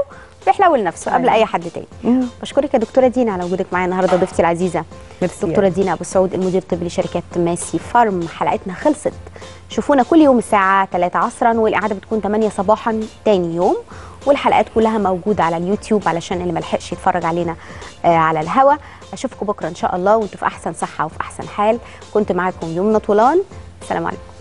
بيحلو لنفسه قبل اي حد تاني بشكرك يا دكتوره دينا على وجودك معايا النهارده ضيفتي العزيزه ميرسي دكتوره دينا ابو سعود المدير الطبي لشركه ماسي فارم حلقتنا خلصت شوفونا كل يوم الساعه 3 عصرا والاعاده بتكون 8 صباحا تاني يوم والحلقات كلها موجوده على اليوتيوب علشان اللي ملحقش يتفرج علينا آه على الهوا اشوفكم بكره ان شاء الله وانتوا في احسن صحه وفي احسن حال كنت معاكم يمنى طولان السلام عليكم